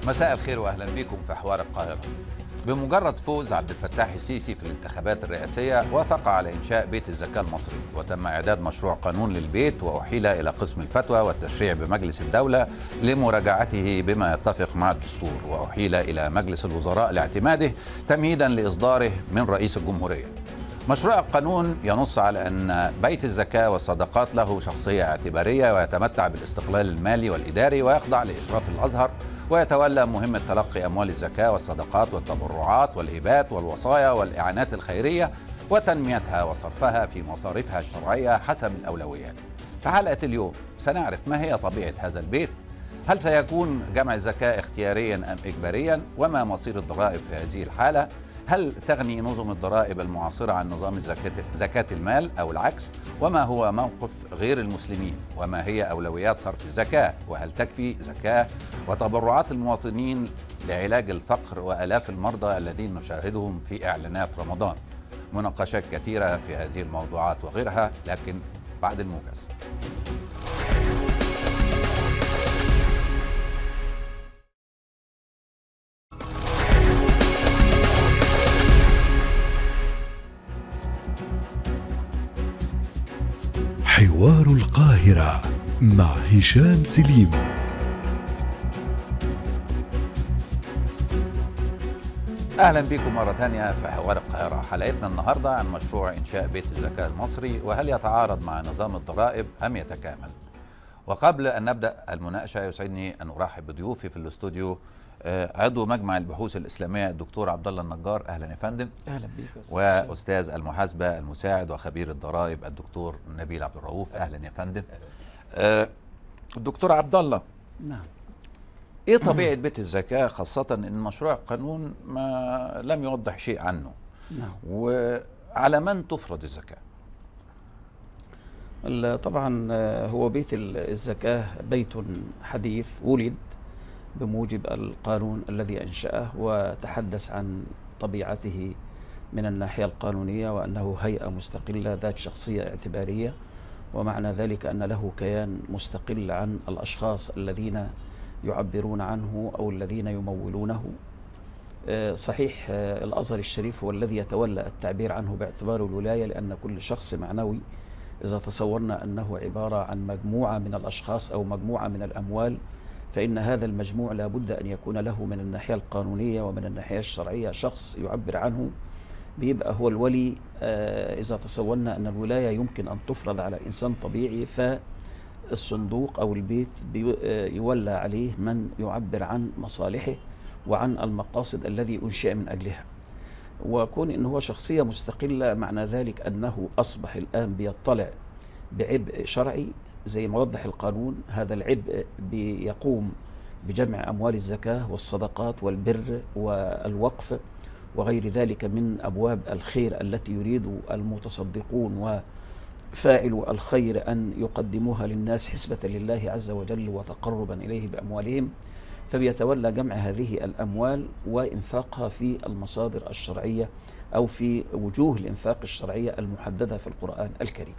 مساء الخير واهلا بكم في حوار القاهره. بمجرد فوز عبد الفتاح السيسي في الانتخابات الرئاسيه وافق على انشاء بيت الزكاه المصري وتم اعداد مشروع قانون للبيت واحيل الى قسم الفتوى والتشريع بمجلس الدوله لمراجعته بما يتفق مع الدستور واحيل الى مجلس الوزراء لاعتماده تمهيدا لاصداره من رئيس الجمهوريه. مشروع القانون ينص على ان بيت الزكاه والصدقات له شخصيه اعتباريه ويتمتع بالاستقلال المالي والاداري ويخضع لاشراف الازهر ويتولى مهمة تلقي أموال الزكاة والصدقات والتبرعات والهبات والوصايا والإعانات الخيرية وتنميتها وصرفها في مصارفها الشرعية حسب الأولويات. في حلقة اليوم سنعرف ما هي طبيعة هذا البيت هل سيكون جمع الزكاة اختياريا أم إجباريا وما مصير الضرائب في هذه الحالة هل تغني نظم الضرائب المعاصرة عن نظام زكاة المال أو العكس؟ وما هو موقف غير المسلمين؟ وما هي أولويات صرف الزكاة؟ وهل تكفي زكاة وتبرعات المواطنين لعلاج الفقر وآلاف المرضى الذين نشاهدهم في إعلانات رمضان؟ مناقشات كثيرة في هذه الموضوعات وغيرها لكن بعد الموجز. حوار القاهرة مع هشام سليم اهلا بكم مره ثانيه في حوار القاهره حلقتنا النهارده عن مشروع انشاء بيت الزكاه المصري وهل يتعارض مع نظام الضرائب ام يتكامل وقبل ان نبدا المناقشه يسعدني ان ارحب بضيوفي في الاستوديو عضو مجمع البحوث الاسلاميه الدكتور عبد الله النجار اهلا يا فندم اهلا بيك واستاذ المحاسبه المساعد وخبير الضرائب الدكتور نبيل عبد الرؤوف اهلا يا فندم أه الدكتور عبد الله نعم ايه طبيعه بيت الزكاه خاصه ان مشروع القانون ما لم يوضح شيء عنه نعم وعلى من تفرض الزكاه طبعا هو بيت الزكاه بيت حديث ولد بموجب القانون الذي انشاه وتحدث عن طبيعته من الناحيه القانونيه وانه هيئه مستقله ذات شخصيه اعتباريه ومعنى ذلك ان له كيان مستقل عن الاشخاص الذين يعبرون عنه او الذين يمولونه صحيح الازهر الشريف هو الذي يتولى التعبير عنه باعتباره الولايه لان كل شخص معنوي اذا تصورنا انه عباره عن مجموعه من الاشخاص او مجموعه من الاموال فإن هذا المجموع لا بد أن يكون له من الناحية القانونية ومن الناحية الشرعية شخص يعبر عنه بيبقى هو الولي آه إذا تصورنا أن الولاية يمكن أن تفرض على إنسان طبيعي فالصندوق أو البيت يولى عليه من يعبر عن مصالحه وعن المقاصد الذي أنشئ من أجلها وكون أنه هو شخصية مستقلة معنى ذلك أنه أصبح الآن بيطلع بعبء شرعي زي ما وضح القانون هذا العبء بيقوم بجمع اموال الزكاه والصدقات والبر والوقف وغير ذلك من ابواب الخير التي يريد المتصدقون وفاعلوا الخير ان يقدموها للناس حسبه لله عز وجل وتقربا اليه باموالهم فبيتولى جمع هذه الاموال وانفاقها في المصادر الشرعيه او في وجوه الانفاق الشرعيه المحدده في القران الكريم.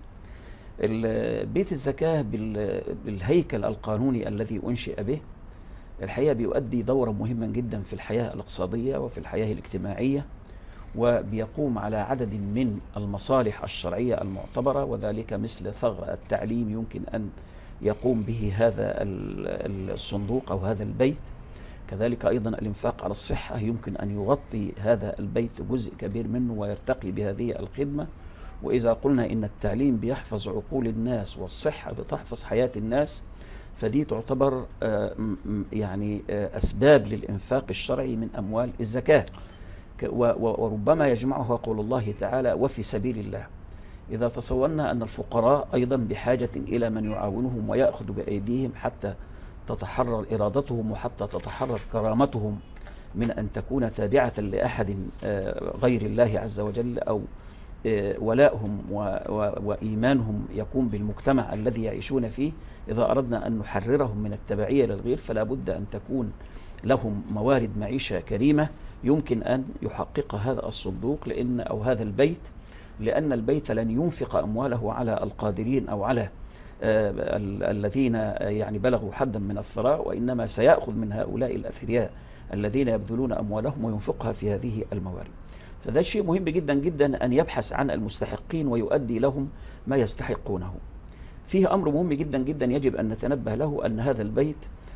بيت الزكاة بالهيكل القانوني الذي أنشئ به الحقيقة بيؤدي دورا مهما جدا في الحياة الاقتصادية وفي الحياة الاجتماعية وبيقوم على عدد من المصالح الشرعية المعتبرة وذلك مثل ثغر التعليم يمكن أن يقوم به هذا الصندوق أو هذا البيت كذلك أيضا الإنفاق على الصحة يمكن أن يغطي هذا البيت جزء كبير منه ويرتقي بهذه الخدمة وإذا قلنا إن التعليم بيحفظ عقول الناس والصحة بتحفظ حياة الناس فدي تعتبر يعني أسباب للإنفاق الشرعي من أموال الزكاة وربما يجمعها قول الله تعالى وفي سبيل الله إذا تصورنا أن الفقراء أيضا بحاجة إلى من يعاونهم ويأخذ بأيديهم حتى تتحرر إرادتهم وحتى تتحرر كرامتهم من أن تكون تابعة لأحد غير الله عز وجل أو ولائهم وإيمانهم يكون بالمجتمع الذي يعيشون فيه إذا أردنا أن نحررهم من التبعية للغير فلا بد أن تكون لهم موارد معيشة كريمة يمكن أن يحقق هذا الصندوق لأن أو هذا البيت لأن البيت لن ينفق أمواله على القادرين أو على آه، ال- الذين آه، يعني بلغوا حدا من الثراء وإنما سيأخذ من هؤلاء الأثرياء الذين يبذلون أموالهم وينفقها في هذه الموارد فده شيء مهم جدا جدا أن يبحث عن المستحقين ويؤدي لهم ما يستحقونه فيه أمر مهم جدا جدا يجب أن نتنبه له أن هذا البيت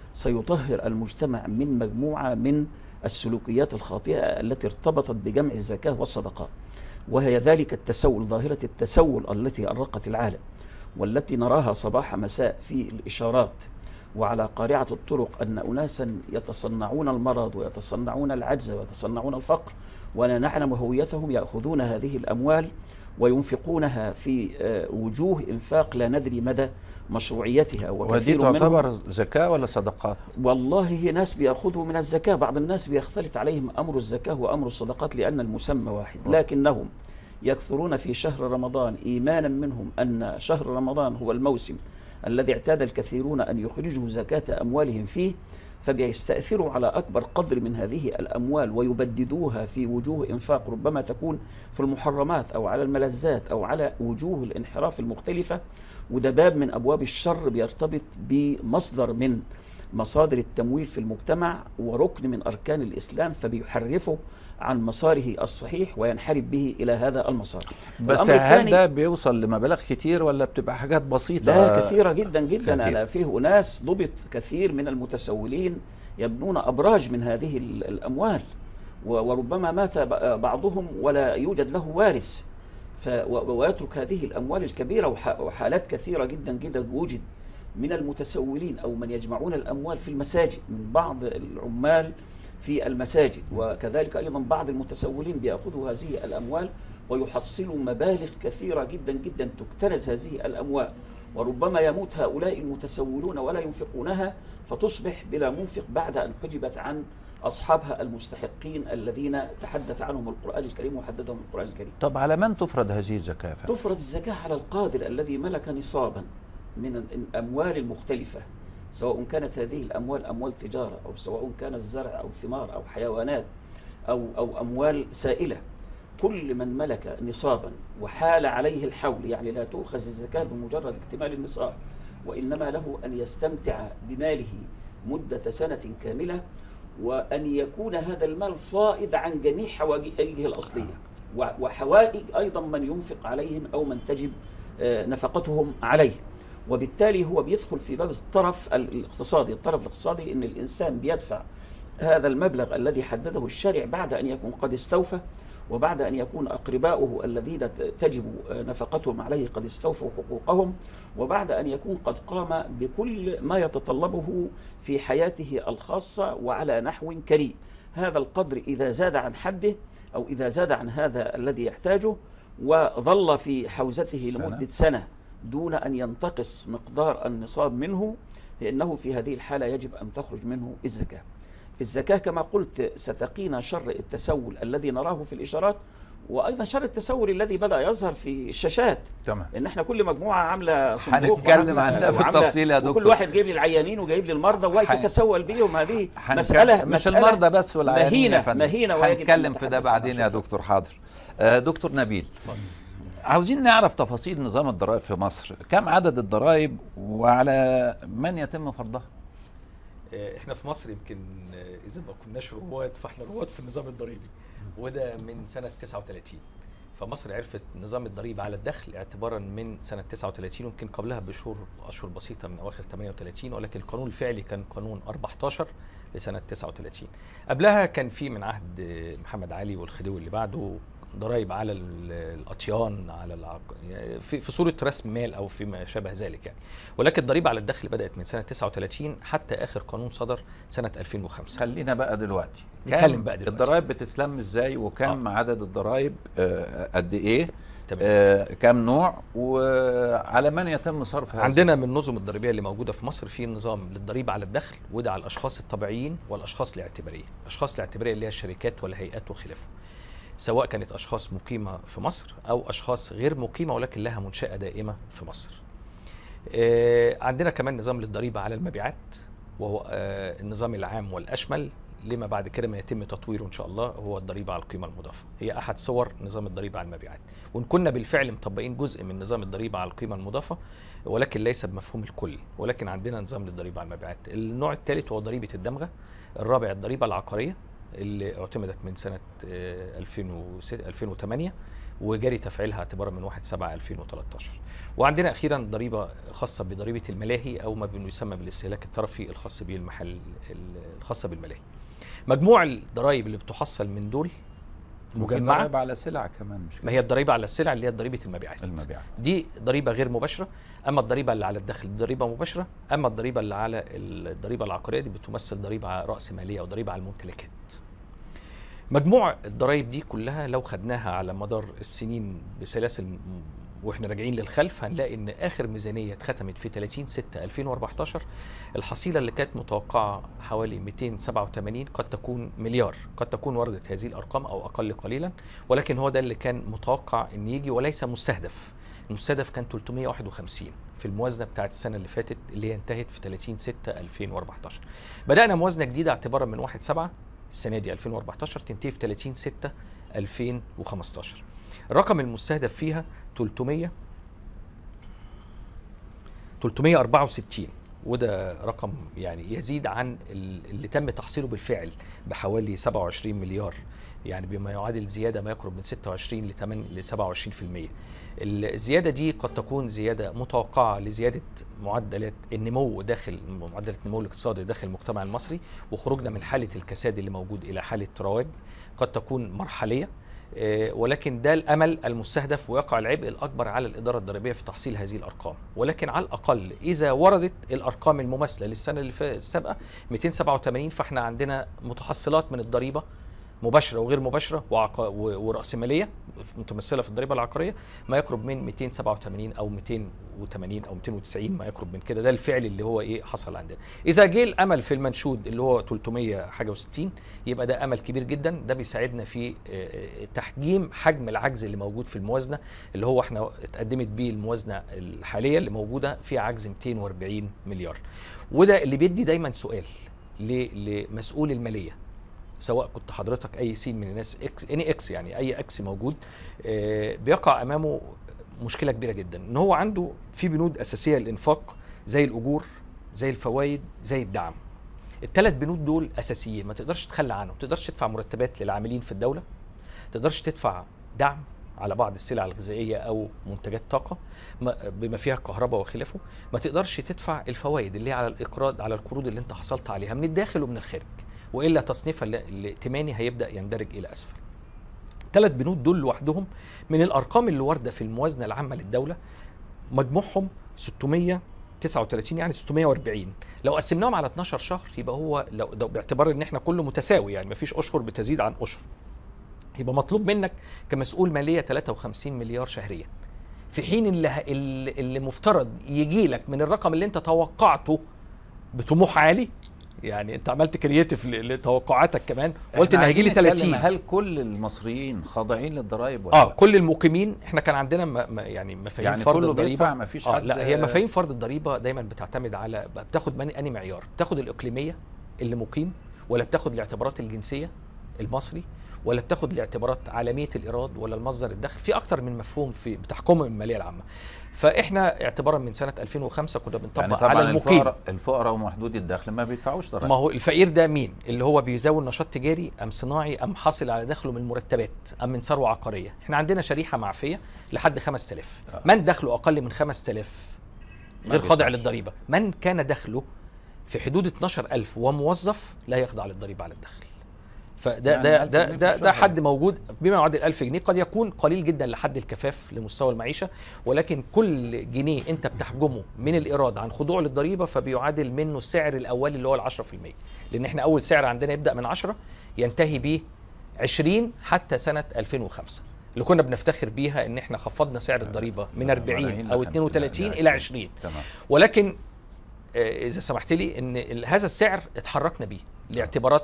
سيطهر المجتمع من مجموعة من السلوكيات الخاطئة التي ارتبطت بجمع الزكاة والصدقات وهي ذلك التسول ظاهرة التسول التي أرقت العالم والتي نراها صباح مساء في الإشارات وعلى قارعة الطرق أن أناسا يتصنعون المرض ويتصنعون العجز ويتصنعون الفقر ولا نعلم هويتهم يأخذون هذه الأموال وينفقونها في آه، وجوه إنفاق لا ندري مدى مشروعيتها ودي وكثير منهم تعتبر زكاة ولا صدقات؟ والله هي ناس بيأخذوا من الزكاة بعض الناس بيختلط عليهم أمر الزكاة وأمر الصدقات لأن المسمى واحد لكنهم يكثرون في شهر رمضان إيمانا منهم أن شهر رمضان هو الموسم الذي اعتاد الكثيرون أن يخرجوا زكاة أموالهم فيه فبيستأثروا على أكبر قدر من هذه الأموال ويبددوها في وجوه إنفاق ربما تكون في المحرمات أو على الملذات أو على وجوه الانحراف المختلفة وده باب من أبواب الشر بيرتبط بمصدر من مصادر التمويل في المجتمع وركن من أركان الإسلام فبيحرفه عن مساره الصحيح وينحرف به إلى هذا المسار بس الأمر هل الثاني- ده بيوصل لمبالغ كتير ولا بتبقى حاجات بسيطة؟ لا كثيرة جدا جدا كثير. أنا فيه أناس ضبط كثير من المتسولين يبنون أبراج من هذه ال- الأموال و- وربما مات ب- بعضهم ولا يوجد له وارث ف و- ويترك هذه الأموال الكبيرة وح- وحالات كثيرة جدا جدا وجد من المتسولين أو من يجمعون الأموال في المساجد من بعض العمال في المساجد وكذلك أيضا بعض المتسولين بيأخذوا هذه الأموال ويحصلوا مبالغ كثيرة جدا جدا تكتنز هذه الأموال وربما يموت هؤلاء المتسولون ولا ينفقونها فتصبح بلا منفق بعد أن حجبت عن أصحابها المستحقين الذين تحدث عنهم القرآن الكريم وحددهم القرآن الكريم طب على من تفرض هذه الزكاة؟ يا فندم؟ تفرض الزكاة على القادر الذي ملك نصابا من الأموال المختلفة سواء كانت هذه الأموال أموال تجارة أو سواء كان الزرع أو ثمار أو حيوانات أو أو أموال سائلة كل من ملك نصابا وحال عليه الحول يعني لا تؤخذ الزكاة بمجرد اكتمال النصاب وإنما له أن يستمتع بماله مدة سنة كاملة وأن يكون هذا المال فائض عن جميع حوائجه الأصلية و- وحوائج أيضا من ينفق عليهم أو من تجب آه، نفقتهم عليه وبالتالي هو بيدخل في باب الطرف الاقتصادي الطرف الاقتصادي ان الانسان بيدفع هذا المبلغ الذي حدده الشارع بعد ان يكون قد استوفى وبعد ان يكون اقرباؤه الذين ت- تجب آه، نفقتهم عليه قد استوفوا حقوقهم وبعد ان يكون قد قام بكل ما يتطلبه في حياته الخاصه وعلى نحو كريم هذا القدر اذا زاد عن حده او اذا زاد عن هذا الذي يحتاجه وظل في حوزته سنة. لمده سنه دون ان ينتقص مقدار النصاب منه فانه في هذه الحاله يجب ان تخرج منه الزكاه. الزكاه كما قلت ستقينا شر التسول الذي نراه في الاشارات وايضا شر التسول الذي بدا يظهر في الشاشات تمام لان احنا كل مجموعه عامله صندوق هنتكلم وعاملة- عن ده وعاملة- بالتفصيل يا دكتور. وكل واحد جايب لي العيانين وجايب لي المرضى وواقف حن- يتسول بيهم هذه هنك- مساله مش مسألة المرضى بس والعيانين مهينه يا فندم. مهينه ويجب أن هنتكلم في ده نتحدث عنها. بعدين يا دكتور حاضر آه، دكتور نبيل عاوزين نعرف تفاصيل نظام الضرائب في مصر كم عدد الضرائب وعلى من يتم فرضها آه، احنا في مصر يمكن آه، اذا ما كناش رواد فاحنا رواد في النظام الضريبي وده من سنه 39 فمصر عرفت نظام الضريبه على الدخل اعتبارا من سنه 39 يمكن قبلها بشهور اشهر بسيطه من اواخر 38 ولكن القانون الفعلي كان قانون 14 لسنه 39 قبلها كان في من عهد آه، محمد علي والخديوي اللي بعده ضرائب على ال- الاطيان على العق... يعني في في صوره رسم مال او فيما شابه ذلك يعني ولكن الضريبه على الدخل بدات من سنه 39 حتى اخر قانون صدر سنه 2005 خلينا بقى دلوقتي نتكلم كم بقى دلوقتي. الضرائب بتتلم ازاي وكم عدد الضرائب آه، قد ايه تمام. آه، كم نوع وعلى من يتم صرف هذا عندنا من النظم الضريبيه اللي موجوده في مصر في نظام للضريبه على الدخل وده على الاشخاص الطبيعيين والاشخاص الاعتباريه الاشخاص الاعتباريه اللي هي الشركات والهيئات وخلافه سواء كانت اشخاص مقيمه في مصر او اشخاص غير مقيمه ولكن لها منشاه دائمه في مصر آه، عندنا كمان نظام للضريبه على المبيعات وهو آه، النظام العام والاشمل لما بعد كده ما يتم تطويره ان شاء الله هو الضريبه على القيمه المضافه هي احد صور نظام الضريبه على المبيعات وان كنا بالفعل مطبقين جزء من نظام الضريبه على القيمه المضافه ولكن ليس بمفهوم الكل ولكن عندنا نظام للضريبه على المبيعات النوع الثالث هو ضريبه الدمغه الرابع الضريبه العقاريه اللي اعتمدت من سنه آه، 2006 2008 وجري تفعيلها اعتبارا من 1 7 2013 وعندنا اخيرا ضريبه خاصه بضريبه الملاهي او ما يسمى بالاستهلاك الطرفي الخاص بالمحل الخاصه بالملاهي مجموع الضرائب اللي بتحصل من دول وفي مجمعه ضرائب على سلع كمان مش ما هي الضريبه على السلع اللي هي ضريبه المبيعات المبيعات دي ضريبه غير مباشره اما الضريبه اللي على الدخل دي ضريبه مباشره اما الضريبه اللي على الضريبه العقاريه دي بتمثل ضريبه على راس ماليه او ضريبه على الممتلكات مجموع الضرائب دي كلها لو خدناها على مدار السنين بسلاسل م- واحنا راجعين للخلف هنلاقي ان اخر ميزانيه اتختمت في 30 6 2014 الحصيله اللي كانت متوقعه حوالي 287 قد تكون مليار قد تكون وردت هذه الارقام او اقل قليلا ولكن هو ده اللي كان متوقع ان يجي وليس مستهدف المستهدف كان 351 في الموازنه بتاعت السنه اللي فاتت اللي هي انتهت في 30 6 2014 بدانا موازنه جديده اعتبارا من 1 7 السنه دي 2014 تنتهي في 30 6 2015 الرقم المستهدف فيها 300 364 وده رقم يعني يزيد عن ال- اللي تم تحصيله بالفعل بحوالي 27 مليار يعني بما يعادل زياده ما يقرب من 26 ل 8 ل 27% الزياده دي قد تكون زياده متوقعه لزياده معدلات النمو داخل معدلات النمو الاقتصادي داخل المجتمع المصري وخروجنا من حاله الكساد اللي موجود الى حاله رواج قد تكون مرحليه آه، ولكن ده الامل المستهدف ويقع العبء الاكبر على الاداره الضريبيه في تحصيل هذه الارقام ولكن على الاقل اذا وردت الارقام المماثله للسنه اللي فا- السابقه 287 فاحنا عندنا متحصلات من الضريبه مباشره وغير مباشره وعق... و- وراسماليه متمثله في الضريبه العقاريه ما يقرب من 287 او 280 او 290 ما يقرب من كده ده الفعل اللي هو ايه حصل عندنا اذا جه الامل في المنشود اللي هو 300 حاجه و60 يبقى ده امل كبير جدا ده بيساعدنا في آه، آه، تحجيم حجم العجز اللي موجود في الموازنه اللي هو احنا اتقدمت بيه الموازنه الحاليه اللي موجوده فيها عجز 240 مليار وده اللي بيدي دايما سؤال ل- لمسؤول الماليه سواء كنت حضرتك اي سين من الناس اكس اني اكس يعني اي اكس موجود آه، بيقع امامه مشكله كبيره جدا ان هو عنده في بنود اساسيه للانفاق زي الاجور زي الفوائد زي الدعم الثلاث بنود دول اساسيين ما تقدرش تتخلى عنهم ما تقدرش تدفع مرتبات للعاملين في الدوله ما تقدرش تدفع دعم على بعض السلع الغذائيه او منتجات طاقه ما- بما فيها الكهرباء وخلافه ما تقدرش تدفع الفوائد اللي هي على الاقراض على القروض اللي انت حصلت عليها من الداخل ومن الخارج والا تصنيفها ال- الائتماني هيبدا يندرج الى اسفل ثلاث بنود دول لوحدهم من الارقام اللي وارده في الموازنه العامه للدوله مجموعهم 639 يعني 640 لو قسمناهم على 12 شهر يبقى هو لو ده باعتبار ان احنا كله متساوي يعني مفيش اشهر بتزيد عن اشهر يبقى مطلوب منك كمسؤول ماليه 53 مليار شهريا في حين اللي ه- اللي اللي مفترض يجي لك من الرقم اللي انت توقعته بطموح عالي يعني انت عملت كرييتيف لتوقعاتك كمان قلت ان إحنا هيجي لي عايزين نتكلم 30 هل كل المصريين خاضعين للضرائب ولا اه لا؟ كل المقيمين احنا كان عندنا ما ما يعني مفاهيم يعني فرض كله الضريبه بيدفع مفيش آه حد لا هي مفاهيم فرض الضريبه دايما بتعتمد على بتاخد من اني معيار بتاخد الاقليميه اللي مقيم ولا بتاخد الاعتبارات الجنسيه المصري ولا بتاخد الاعتبارات عالميه الايراد ولا المصدر الدخل في اكتر من مفهوم في بتحكمهم الماليه العامه فاحنا اعتبارا من سنه 2005 كنا بنطبق يعني طبعا على المقيم الفقراء الفقراء ومحدودي الدخل ما بيدفعوش ضرائب ما هو الفقير ده مين؟ اللي هو بيزاول نشاط تجاري ام صناعي ام حاصل على دخله من المرتبات ام من ثروه عقاريه، احنا عندنا شريحه معفيه لحد 5000 آه. من دخله اقل من 5000 ما غير خاضع بيدفعش. للضريبه، من كان دخله في حدود 12000 وموظف لا يخضع للضريبه على الدخل. فده يعني ده 1000 ده جنيه في ده, ده الشهر. حد موجود بما يعادل 1000 جنيه قد يكون قليل جدا لحد الكفاف لمستوى المعيشه ولكن كل جنيه انت بتحجمه من الايراد عن خضوع للضريبه فبيعادل منه السعر الاولي اللي هو ال 10% لان احنا اول سعر عندنا يبدا من 10 ينتهي ب 20 حتى سنه 2005 اللي كنا بنفتخر بيها ان احنا خفضنا سعر الضريبه من 40 او 32 الى 20 تمام ولكن آه، اذا سمحت لي ان ال- هذا السعر اتحركنا بيه لاعتبارات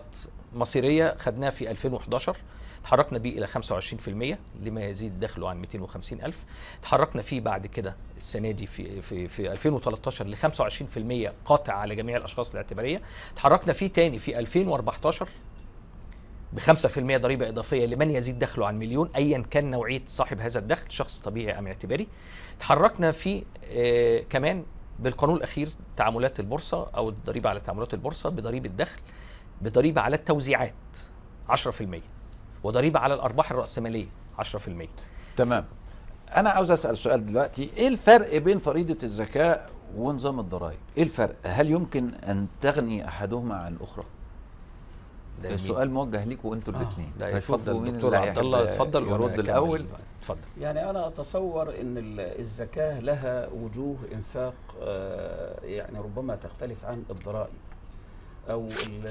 مصيريه خدناه في 2011 تحركنا بيه الى 25% لما يزيد دخله عن 250 الف تحركنا فيه بعد كده السنه دي في في في 2013 ل 25% قاطع على جميع الاشخاص الاعتباريه تحركنا فيه تاني في 2014 ب 5% ضريبه اضافيه لمن يزيد دخله عن مليون ايا كان نوعيه صاحب هذا الدخل شخص طبيعي ام اعتباري تحركنا في آه كمان بالقانون الاخير تعاملات البورصه او الضريبه على تعاملات البورصه بضريبه دخل بضريبه على التوزيعات 10% وضريبه على الارباح الراسماليه 10% تمام انا عاوز اسال سؤال دلوقتي ايه الفرق بين فريضه الزكاه ونظام الضرائب ايه الفرق هل يمكن ان تغني احدهما عن الاخرى ده السؤال موجه ليكم انتوا آه. الاثنين لا اتفضل دكتور عبد الله اتفضل وأنا يرد أكمل. الاول اتفضل يعني أنا أتصور أن ال- الزكاة لها وجوه إنفاق آه، يعني ربما تختلف عن الضرائب أو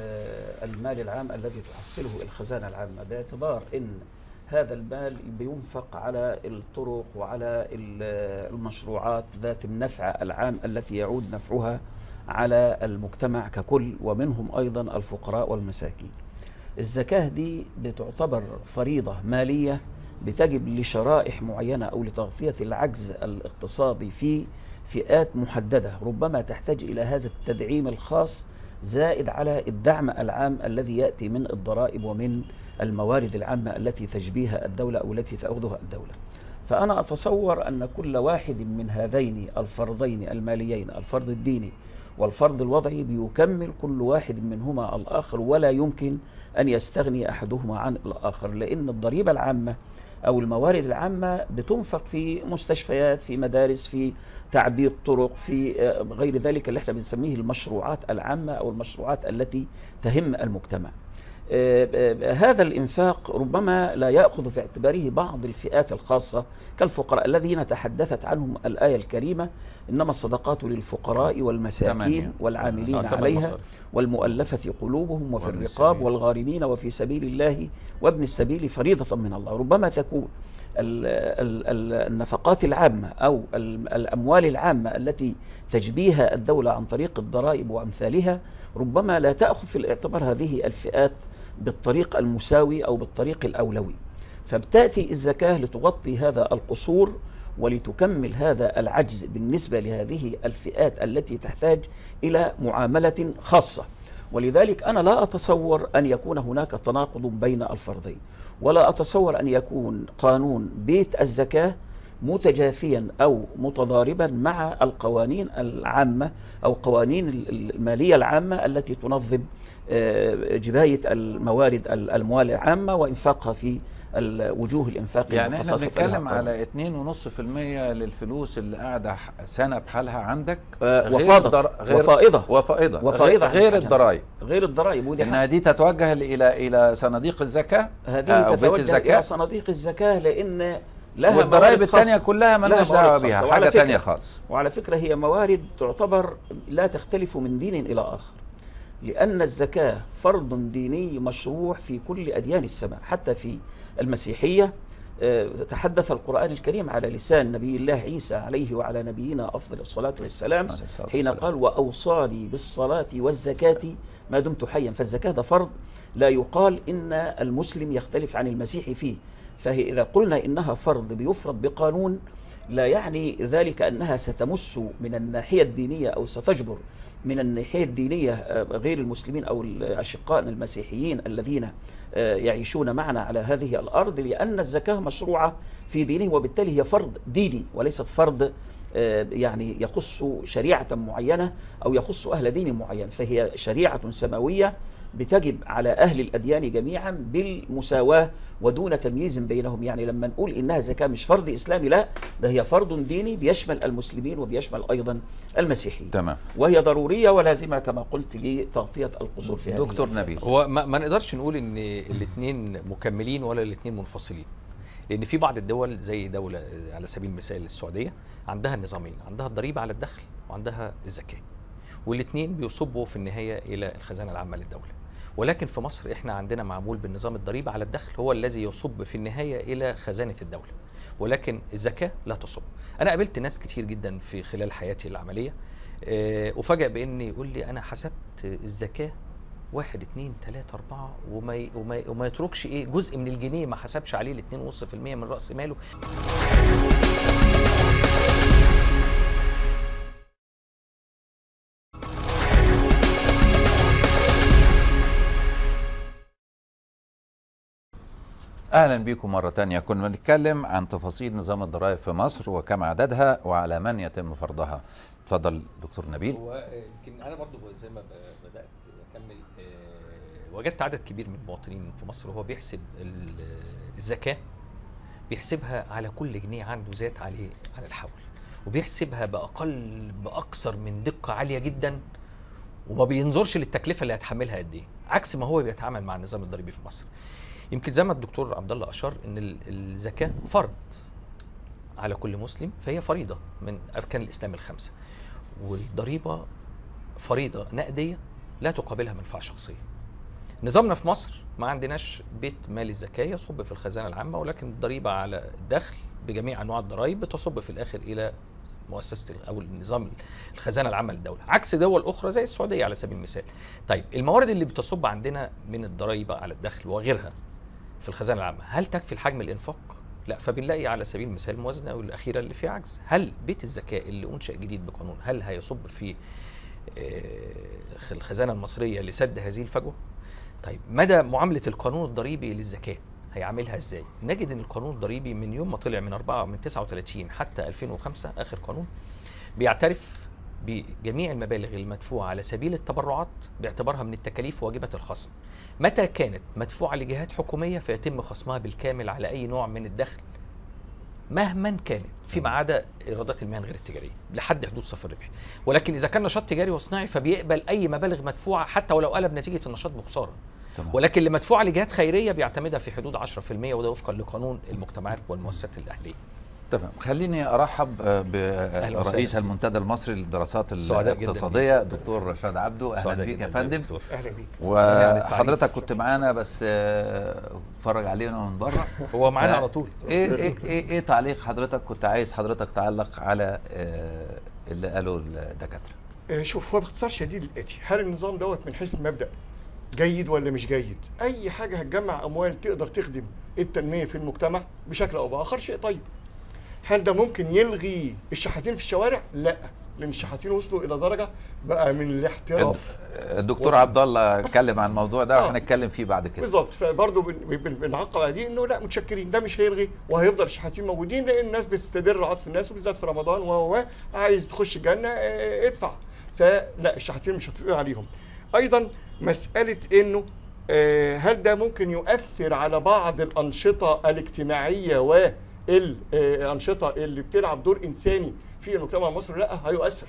ال- المال العام الذي تحصله الخزانة العامة باعتبار أن هذا المال بينفق على الطرق وعلى ال- المشروعات ذات النفع العام التي يعود نفعها على المجتمع ككل ومنهم أيضا الفقراء والمساكين الزكاة دي بتعتبر فريضة مالية بتجب لشرائح معينة أو لتغطية العجز الاقتصادي في فئات محددة ربما تحتاج إلى هذا التدعيم الخاص زائد على الدعم العام الذي يأتي من الضرائب ومن الموارد العامة التي تجبيها الدولة أو التي تأخذها الدولة فأنا أتصور أن كل واحد من هذين الفرضين الماليين الفرض الديني والفرض الوضعي بيكمل كل واحد منهما الآخر ولا يمكن أن يستغني أحدهما عن الآخر لأن الضريبة العامة أو الموارد العامة بتنفق في مستشفيات في مدارس في تعبيد طرق في آه، غير ذلك اللي احنا بنسميه المشروعات العامة أو المشروعات التي تهم المجتمع آه، آه، هذا الإنفاق ربما لا يأخذ في اعتباره بعض الفئات الخاصة كالفقراء الذين تحدثت عنهم الآية الكريمة إنما الصدقات للفقراء تمام والمساكين يعني. والعاملين آه، تمام عليها مصاري. والمؤلفة قلوبهم وفي وابن الرقاب السبيل. والغارمين وفي سبيل الله وابن السبيل فريضة من الله ربما تكون ال- ال- ال- النفقات العامة أو ال- الأموال العامة التي تجبيها الدولة عن طريق الضرائب وأمثالها ربما لا تأخذ في الاعتبار هذه الفئات بالطريق المساوي أو بالطريق الأولوي فبتأتي الزكاة لتغطي هذا القصور ولتكمل هذا العجز بالنسبة لهذه الفئات التي تحتاج إلى معاملة خاصة ولذلك أنا لا أتصور أن يكون هناك تناقض بين الفرضين ولا أتصور أن يكون قانون بيت الزكاة متجافيا أو متضاربا مع القوانين العامة أو قوانين ال- المالية العامة التي تنظم آه، جباية الموارد ال- الأموال العامة وإنفاقها في ال- وجوه الإنفاق يعني احنا المخصصة بنتكلم لها طبعاً. على 2.5% للفلوس اللي قاعده ح- سنه بحالها عندك آه، غير وفاضت الضر- غير وفائضة وفائضة وفائضة غير, غير عن- الضرائب غير الضرائب ودي انها دي تتوجه الى الى صناديق الزكاه هذه او بيت تتوجه الزكاه إلى صناديق الزكاة لأن لها والضرائب موارد خاصة. الثانيه كلها لها مالناش موارد دعوه خاصة. بيها وعلى حاجه فكرة- ثانيه خالص وعلى فكرة هي موارد تعتبر لا تختلف من دين إلى آخر لأن الزكاة فرض ديني مشروع في كل أديان السماء حتى في المسيحية آه، تحدث القرآن الكريم على لسان نبي الله عيسى عليه وعلى نبينا أفضل الصلاة والسلام عليه الصلاة حين والسلام. قال وأوصاني بالصلاة والزكاة ما دمت حيا فالزكاة ده فرض لا يقال إن المسلم يختلف عن المسيحي فيه فهي إذا قلنا إنها فرض بيفرض بقانون لا يعني ذلك أنها ستمس من الناحية الدينية أو ستجبر من الناحية الدينية آه، غير المسلمين أو أشقائنا المسيحيين الذين آه، يعيشون معنا على هذه الأرض لأن الزكاة مشروعة في دينه وبالتالي هي فرض ديني وليست فرض آه، يعني يخص شريعة معينة أو يخص أهل دين معين فهي شريعة سماوية بتجب على أهل الأديان جميعا بالمساواة ودون تمييز بينهم يعني لما نقول إنها زكاة مش فرض إسلامي لا ده هي فرض ديني بيشمل المسلمين وبيشمل أيضا المسيحيين تمام وهي ضرورية ولازمة كما قلت لتغطية القصور في هذه دكتور الأفعال. نبيل هو ما, ما نقدرش نقول ان الاثنين مكملين ولا الاثنين منفصلين لان في بعض الدول زي دوله على سبيل المثال السعوديه عندها النظامين عندها الضريبه على الدخل وعندها الزكاه والاثنين بيصبوا في النهايه الى الخزانه العامه للدوله ولكن في مصر احنا عندنا معمول بالنظام الضريبه على الدخل هو الذي يصب في النهايه الى خزانه الدوله ولكن الزكاه لا تصب انا قابلت ناس كتير جدا في خلال حياتي العمليه آه، افاجئ بان يقول لي انا حسبت الزكاه واحد اتنين تلاتة أربعة وما ي- وما ي- وما يتركش إيه جزء من الجنيه ما حسبش عليه الاتنين ونص في المية من رأس ماله اهلا بكم مره تانية كنا بنتكلم عن تفاصيل نظام الضرائب في مصر وكم عددها وعلى من يتم فرضها اتفضل دكتور نبيل هو يمكن انا برضو زي ما ب- بدات اكمل آه، وجدت عدد كبير من المواطنين في مصر وهو بيحسب ال- الزكاه بيحسبها على كل جنيه عنده زاد عليه على الحول وبيحسبها باقل باكثر من دقه عاليه جدا وما بينظرش للتكلفه اللي هتحملها قد ايه عكس ما هو بيتعامل مع النظام الضريبي في مصر يمكن زي ما الدكتور عبد الله اشار ان ال- الزكاه فرض على كل مسلم فهي فريضه من اركان الاسلام الخمسه والضريبه فريضه نقديه لا تقابلها منفعه شخصيه. نظامنا في مصر ما عندناش بيت مال الزكاه يصب في الخزانه العامه ولكن الضريبه على الدخل بجميع انواع الضرائب بتصب في الاخر الى مؤسسه ال- او النظام الخزانه العامه للدوله، عكس دول اخرى زي السعوديه على سبيل المثال. طيب الموارد اللي بتصب عندنا من الضرائب على الدخل وغيرها في الخزانه العامه، هل تكفي الحجم الانفاق؟ لا فبنلاقي على سبيل المثال الموازنه الاخيره اللي فيها عجز، هل بيت الزكاه اللي انشا جديد بقانون هل هيصب في آه، الخزانه المصريه لسد هذه الفجوه؟ طيب مدى معامله القانون الضريبي للزكاه هيعملها ازاي؟ نجد ان القانون الضريبي من يوم ما طلع من 4 من 39 حتى 2005 اخر قانون بيعترف بجميع المبالغ المدفوعه على سبيل التبرعات باعتبارها من التكاليف واجبه الخصم. متى كانت مدفوعه لجهات حكوميه فيتم خصمها بالكامل على اي نوع من الدخل مهما كانت فيما عدا ايرادات المهن غير التجاريه لحد حدود صفر ربح ولكن اذا كان نشاط تجاري وصناعي فبيقبل اي مبالغ مدفوعه حتى ولو قلب نتيجه النشاط بخساره تمام. ولكن اللي مدفوعه لجهات خيريه بيعتمدها في حدود 10% وده وفقا لقانون المجتمعات والمؤسسات الاهليه تمام خليني ارحب آه، أهلا برئيس وسهلا. المنتدى المصري للدراسات سعداء جداً الاقتصاديه دكتور رشاد عبده اهلا سعداء بيك يا جداً فندم دكتور. اهلا بيك وحضرتك كنت معانا بس آه، اتفرج علينا من بره هو معانا ف- على طول ايه ايه ايه, إيه تعليق حضرتك كنت عايز حضرتك تعلق على آه، اللي قاله الدكاتره آه، شوف هو باختصار شديد الاتي هل النظام دوت من حيث المبدا جيد ولا مش جيد اي حاجه هتجمع اموال تقدر تخدم التنميه في المجتمع بشكل او باخر شيء طيب هل ده ممكن يلغي الشحاتين في الشوارع لا لان الشحاتين وصلوا الى درجه بقى من الاحتراف الدكتور عبد الله اتكلم عن الموضوع ده آه. وهنتكلم فيه بعد كده بالظبط فبرضه بن- بن- بنعقب على دي انه لا متشكرين ده مش هيلغي وهيفضل الشحاتين موجودين لان الناس بتستدر عطف الناس وبالذات في رمضان و و- عايز تخش الجنه آه، ادفع فلا الشحاتين مش هتقدر عليهم ايضا مساله انه آه، هل ده ممكن يؤثر على بعض الانشطه الاجتماعيه والانشطه اللي بتلعب دور انساني في المجتمع المصري لا هيؤثر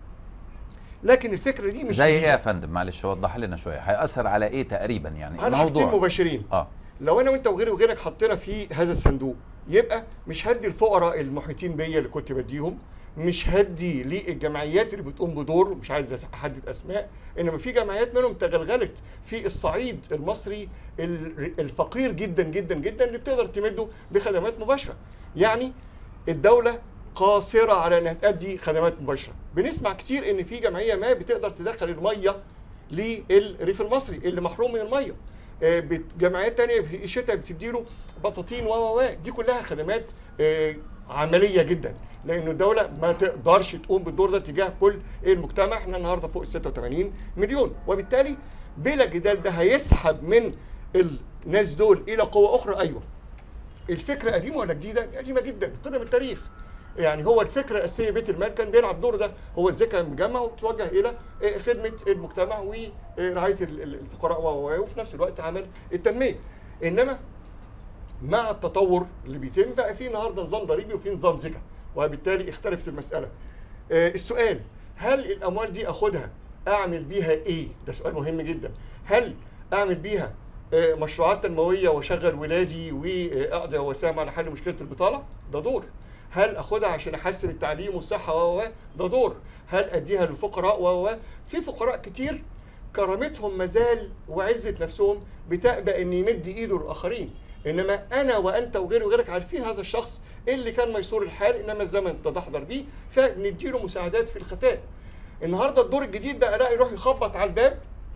لكن الفكره دي مش زي ايه جديدة. يا فندم معلش وضح لنا شويه هيأثر على ايه تقريبا يعني على حاجتين الموضوع مباشرين اه لو انا وانت وغيري وغيرك حطينا في هذا الصندوق يبقى مش هدي الفقراء المحيطين بيا اللي كنت بديهم مش هدي للجمعيات اللي بتقوم بدور مش عايز احدد اسماء انما في جمعيات منهم تغلغلت في الصعيد المصري ال- الفقير جدا جدا جدا اللي بتقدر تمده بخدمات مباشره يعني الدوله قاصره على انها تؤدي خدمات مباشره بنسمع كتير ان في جمعيه ما بتقدر تدخل الميه للريف المصري اللي محروم من الميه آه، بت- جمعيات تانية في الشتاء بتديله بطاطين و و و دي كلها خدمات آه، عمليه جدا لانه الدوله ما تقدرش تقوم بالدور ده تجاه كل المجتمع احنا النهارده فوق ال 86 مليون وبالتالي بلا جدال ده هيسحب من الناس دول الى قوه اخرى ايوه الفكره قديمه ولا جديده؟ قديمه جدا قدم التاريخ يعني هو الفكره الاساسيه بيت المال كان بيلعب دور ده هو ازاي كان مجمع وتوجه الى آه، خدمه المجتمع ورعايه ال- ال- الفقراء و- و- وفي نفس الوقت عمل التنميه انما مع التطور اللي بيتم بقى في النهارده نظام ضريبي وفي نظام زكاه وبالتالي اختلفت المساله آه، السؤال هل الاموال دي اخدها اعمل بيها ايه ده سؤال مهم جدا هل اعمل بيها آه، مشروعات تنمويه واشغل ولادي واقضي وسام على حل مشكله البطاله ده دور هل اخدها عشان احسن التعليم والصحه و و ده دور هل اديها للفقراء و و في فقراء كتير كرامتهم مازال وعزه نفسهم بتأبى ان يمد ايده للاخرين انما انا وانت وغيري وغيرك عارفين هذا الشخص اللي كان ميسور الحال انما الزمن تدحضر بيه فبنديله مساعدات في الخفاء النهارده الدور الجديد بقى لا يروح يخبط على الباب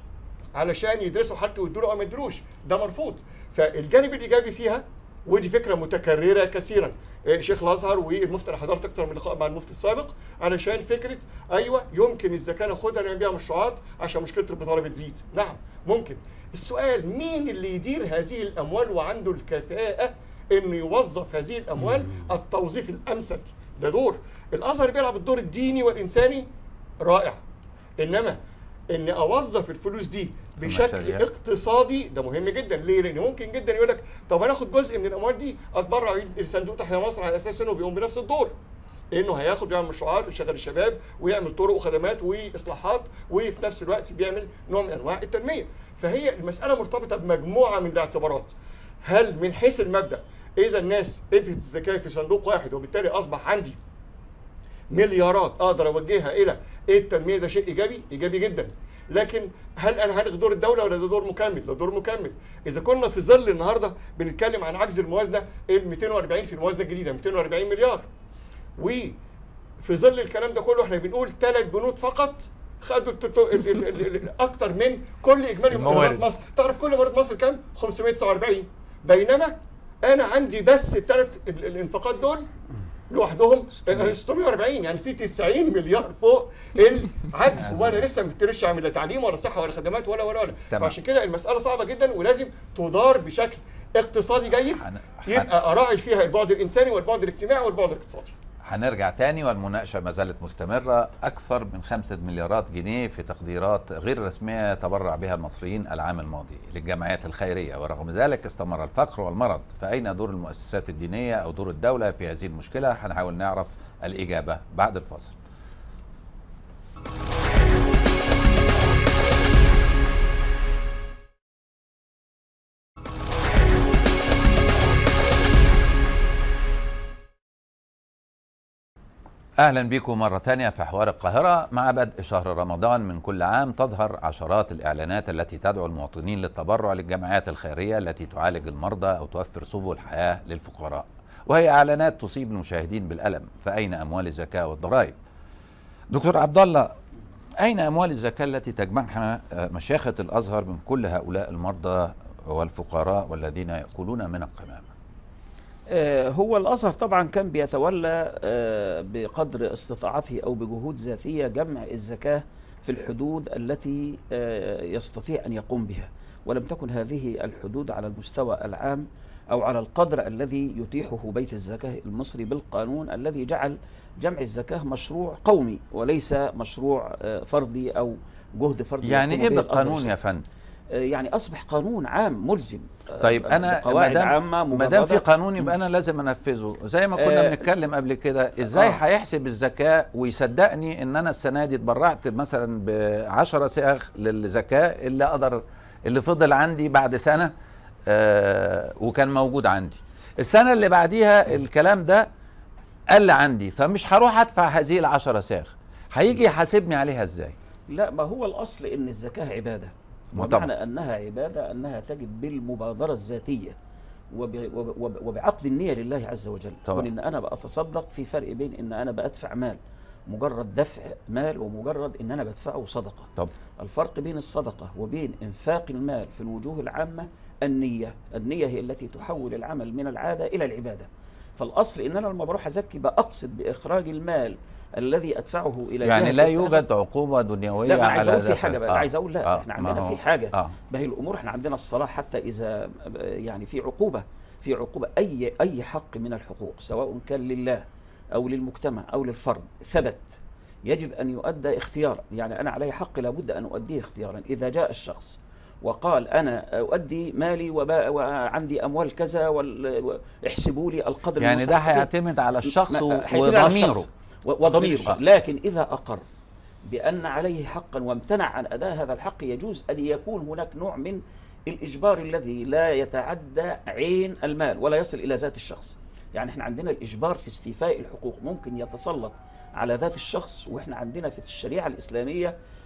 علشان يدرسوا حتى ويدوا له او ما يدروش ده مرفوض فالجانب الايجابي فيها ودي فكره متكرره كثيرا إيه، شيخ الازهر والمفتي انا حضرت اكتر من لقاء مع المفتي السابق علشان فكره ايوه يمكن الزكاه ناخدها نعمل بيها مشروعات عشان مشكله البطاله بتزيد نعم ممكن السؤال مين اللي يدير هذه الاموال وعنده الكفاءه انه يوظف هذه الاموال التوظيف الامثل ده دور الازهر بيلعب الدور الديني والانساني رائع انما ان اوظف الفلوس دي في بشكل مشاريع. اقتصادي ده مهم جدا ليه؟ لان ممكن جدا يقول لك طب انا اخد جزء من الاموال دي اتبرع لصندوق تحيا مصر على اساس انه بيقوم بنفس الدور انه هياخد ويعمل مشروعات ويشغل الشباب ويعمل طرق وخدمات واصلاحات وفي نفس الوقت بيعمل نوع من انواع التنميه فهي المساله مرتبطه بمجموعه من الاعتبارات هل من حيث المبدا اذا الناس ادت الزكاه في صندوق واحد وبالتالي اصبح عندي مليارات اقدر اوجهها الى ايه التنميه ده شيء ايجابي ايجابي جدا لكن هل انا هلغي دور الدوله ولا ده دور مكمل ده دور مكمل اذا كنا في ظل النهارده بنتكلم عن عجز الموازنه ال 240 في الموازنه الجديده 240 مليار وفي ظل الكلام ده كله احنا بنقول ثلاث بنود فقط خدوا التتو- ال- ال- ال- ال- اكتر من كل اجمالي الموارد. موارد مصر تعرف كل موارد مصر كام 549 بينما انا عندي بس الثلاث ال- الانفاقات دول لوحدهم 640 يعني في 90 مليار فوق العجز وانا لسه ما ببتديش اعمل لا تعليم ولا صحه ولا خدمات ولا ولا ولا تمام. فعشان كده المساله صعبه جدا ولازم تدار بشكل اقتصادي جيد حن- حن- يبقى اراعي فيها البعد الانساني والبعد الاجتماعي والبعد الاقتصادي هنرجع تاني والمناقشة ما زالت مستمرة أكثر من خمسة مليارات جنيه في تقديرات غير رسمية تبرع بها المصريين العام الماضي للجمعيات الخيرية ورغم ذلك استمر الفقر والمرض فأين دور المؤسسات الدينية أو دور الدولة في هذه المشكلة هنحاول نعرف الإجابة بعد الفاصل اهلا بكم مره تانية في حوار القاهره مع بدء شهر رمضان من كل عام تظهر عشرات الاعلانات التي تدعو المواطنين للتبرع للجمعيات الخيريه التي تعالج المرضى او توفر سبل حياه للفقراء وهي اعلانات تصيب المشاهدين بالالم فاين اموال الزكاه والضرائب دكتور عبد الله اين اموال الزكاه التي تجمعها آه، مشيخه الازهر من كل هؤلاء المرضى والفقراء والذين ياكلون من القمامه آه، هو الازهر طبعا كان بيتولى آه، بقدر استطاعته او بجهود ذاتيه جمع الزكاه في الحدود التي آه، يستطيع ان يقوم بها ولم تكن هذه الحدود على المستوى العام او على القدر الذي يتيحه بيت الزكاه المصري بالقانون الذي جعل جمع الزكاه مشروع قومي وليس مشروع آه، فردي او جهد فردي يعني يقوم ايه به الأزهر بالقانون يا فندم آه، يعني اصبح قانون عام ملزم آه، طيب انا بقواعد مادام- عامه ما دام في مجردة. قانون يبقى انا لازم انفذه زي ما كنا آه، بنتكلم قبل كده ازاي آه. هيحسب الزكاه ويصدقني ان انا السنه دي اتبرعت مثلا ب 10 صاغ للزكاه اللي اقدر اللي فضل عندي بعد سنه آه وكان موجود عندي السنه اللي بعديها الكلام ده قل عندي فمش هروح ادفع هذه العشرة صاغ هيجي يحاسبني عليها ازاي لا ما هو الأصل إن الزكاة عبادة ما طبعا. ومعنى أنها عبادة أنها تجب بالمبادرة الذاتية وب وب وب وبعقد النية لله عز وجل طبعا. كون إن أنا بأتصدق في فرق بين إن أنا بأدفع مال مجرد دفع مال ومجرد إن أنا بدفعه صدقة طب الفرق بين الصدقة وبين إنفاق المال في الوجوه العامة النية النية هي التي تحول العمل من العادة إلى العبادة فالأصل إن أنا لما بروح أزكي بقصد بإخراج المال الذي أدفعه إلى يعني جهة لا تستحق يوجد عقوبه دنيويه لا ما انا عايز على اقول في دفع. حاجه بقى آه. عايز اقول لا آه. احنا ما عندنا هو- في حاجه اه ما هي الامور احنا عندنا الصلاه حتى اذا يعني في عقوبه في عقوبه اي اي حق من الحقوق سواء كان لله او للمجتمع او للفرد ثبت يجب ان يؤدى اختيارا يعني انا علي حق لابد ان اؤديه اختيارا اذا جاء الشخص وقال انا اؤدي مالي وبا- وعندي اموال كذا وال- احسبوا لي القدر يعني ده المستحق فيه. هيعتمد على الشخص ما- و- هيعتمد على وضميره الشخص و- وضميره الشخص. لكن إذا أقر بأن عليه حقا وامتنع عن أداء هذا الحق يجوز أن يكون هناك نوع من الإجبار الذي لا يتعدى عين المال ولا يصل إلى ذات الشخص يعني احنا عندنا الإجبار في استيفاء الحقوق ممكن يتسلط على ذات الشخص واحنا عندنا في الشريعة الإسلامية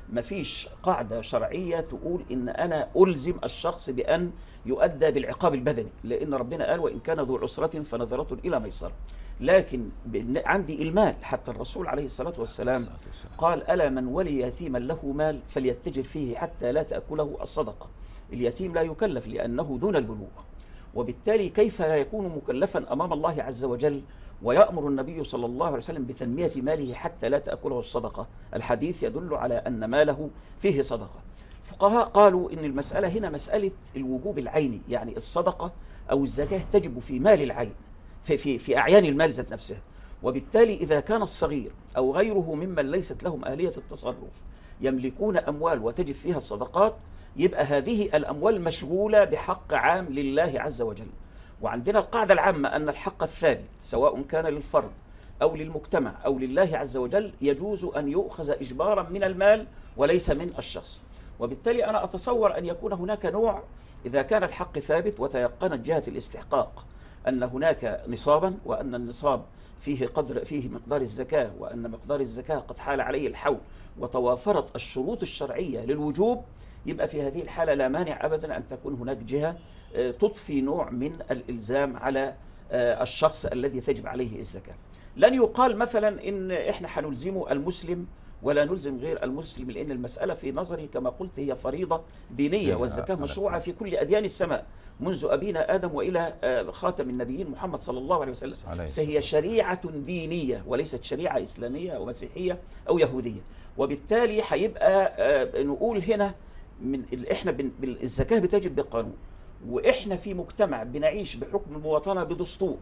مفيش قاعدة شرعية تقول إن أنا ألزم الشخص بأن يؤدى بالعقاب البدني لأن ربنا قال وإن كان ذو عسرة فنظرة إلى ميسرة لكن بن- عندي المال حتى الرسول عليه الصلاة والسلام قال ألا من ولي يتيما له مال فليتجر فيه حتى لا تأكله الصدقة اليتيم لا يكلف لأنه دون البلوغ وبالتالي كيف لا يكون مكلفا امام الله عز وجل ويامر النبي صلى الله عليه وسلم بتنميه ماله حتى لا تاكله الصدقه، الحديث يدل على ان ماله فيه صدقه. فقهاء قالوا ان المساله هنا مساله الوجوب العيني، يعني الصدقه او الزكاه تجب في مال العين في في في اعيان المال ذات نفسها. وبالتالي اذا كان الصغير او غيره ممن ليست لهم اليه التصرف يملكون اموال وتجب فيها الصدقات يبقى هذه الاموال مشغوله بحق عام لله عز وجل. وعندنا القاعده العامه ان الحق الثابت سواء كان للفرد او للمجتمع او لله عز وجل يجوز ان يؤخذ اجبارا من المال وليس من الشخص. وبالتالي انا اتصور ان يكون هناك نوع اذا كان الحق ثابت وتيقنت جهه الاستحقاق ان هناك نصابا وان النصاب فيه قدر فيه مقدار الزكاه وان مقدار الزكاه قد حال عليه الحول وتوافرت الشروط الشرعيه للوجوب يبقى في هذه الحاله لا مانع ابدا ان تكون هناك جهه آه، تضفي نوع من الالزام على آه، الشخص الذي تجب عليه الزكاه. لن يقال مثلا ان احنا حنلزم المسلم ولا نلزم غير المسلم لان المساله في نظري كما قلت هي فريضه دينيه دينية، والزكاه على- مشروعه في كل اديان السماء منذ ابينا ادم والى آه، خاتم النبيين محمد صلى الله عليه وسلم عليه فهي شريعه دينيه وليست شريعه اسلاميه او مسيحيه او يهوديه وبالتالي هيبقى آه، نقول هنا من ال- احنا بن- بال- الزكاه بتجب بقانون واحنا في مجتمع بنعيش بحكم المواطنه بدستور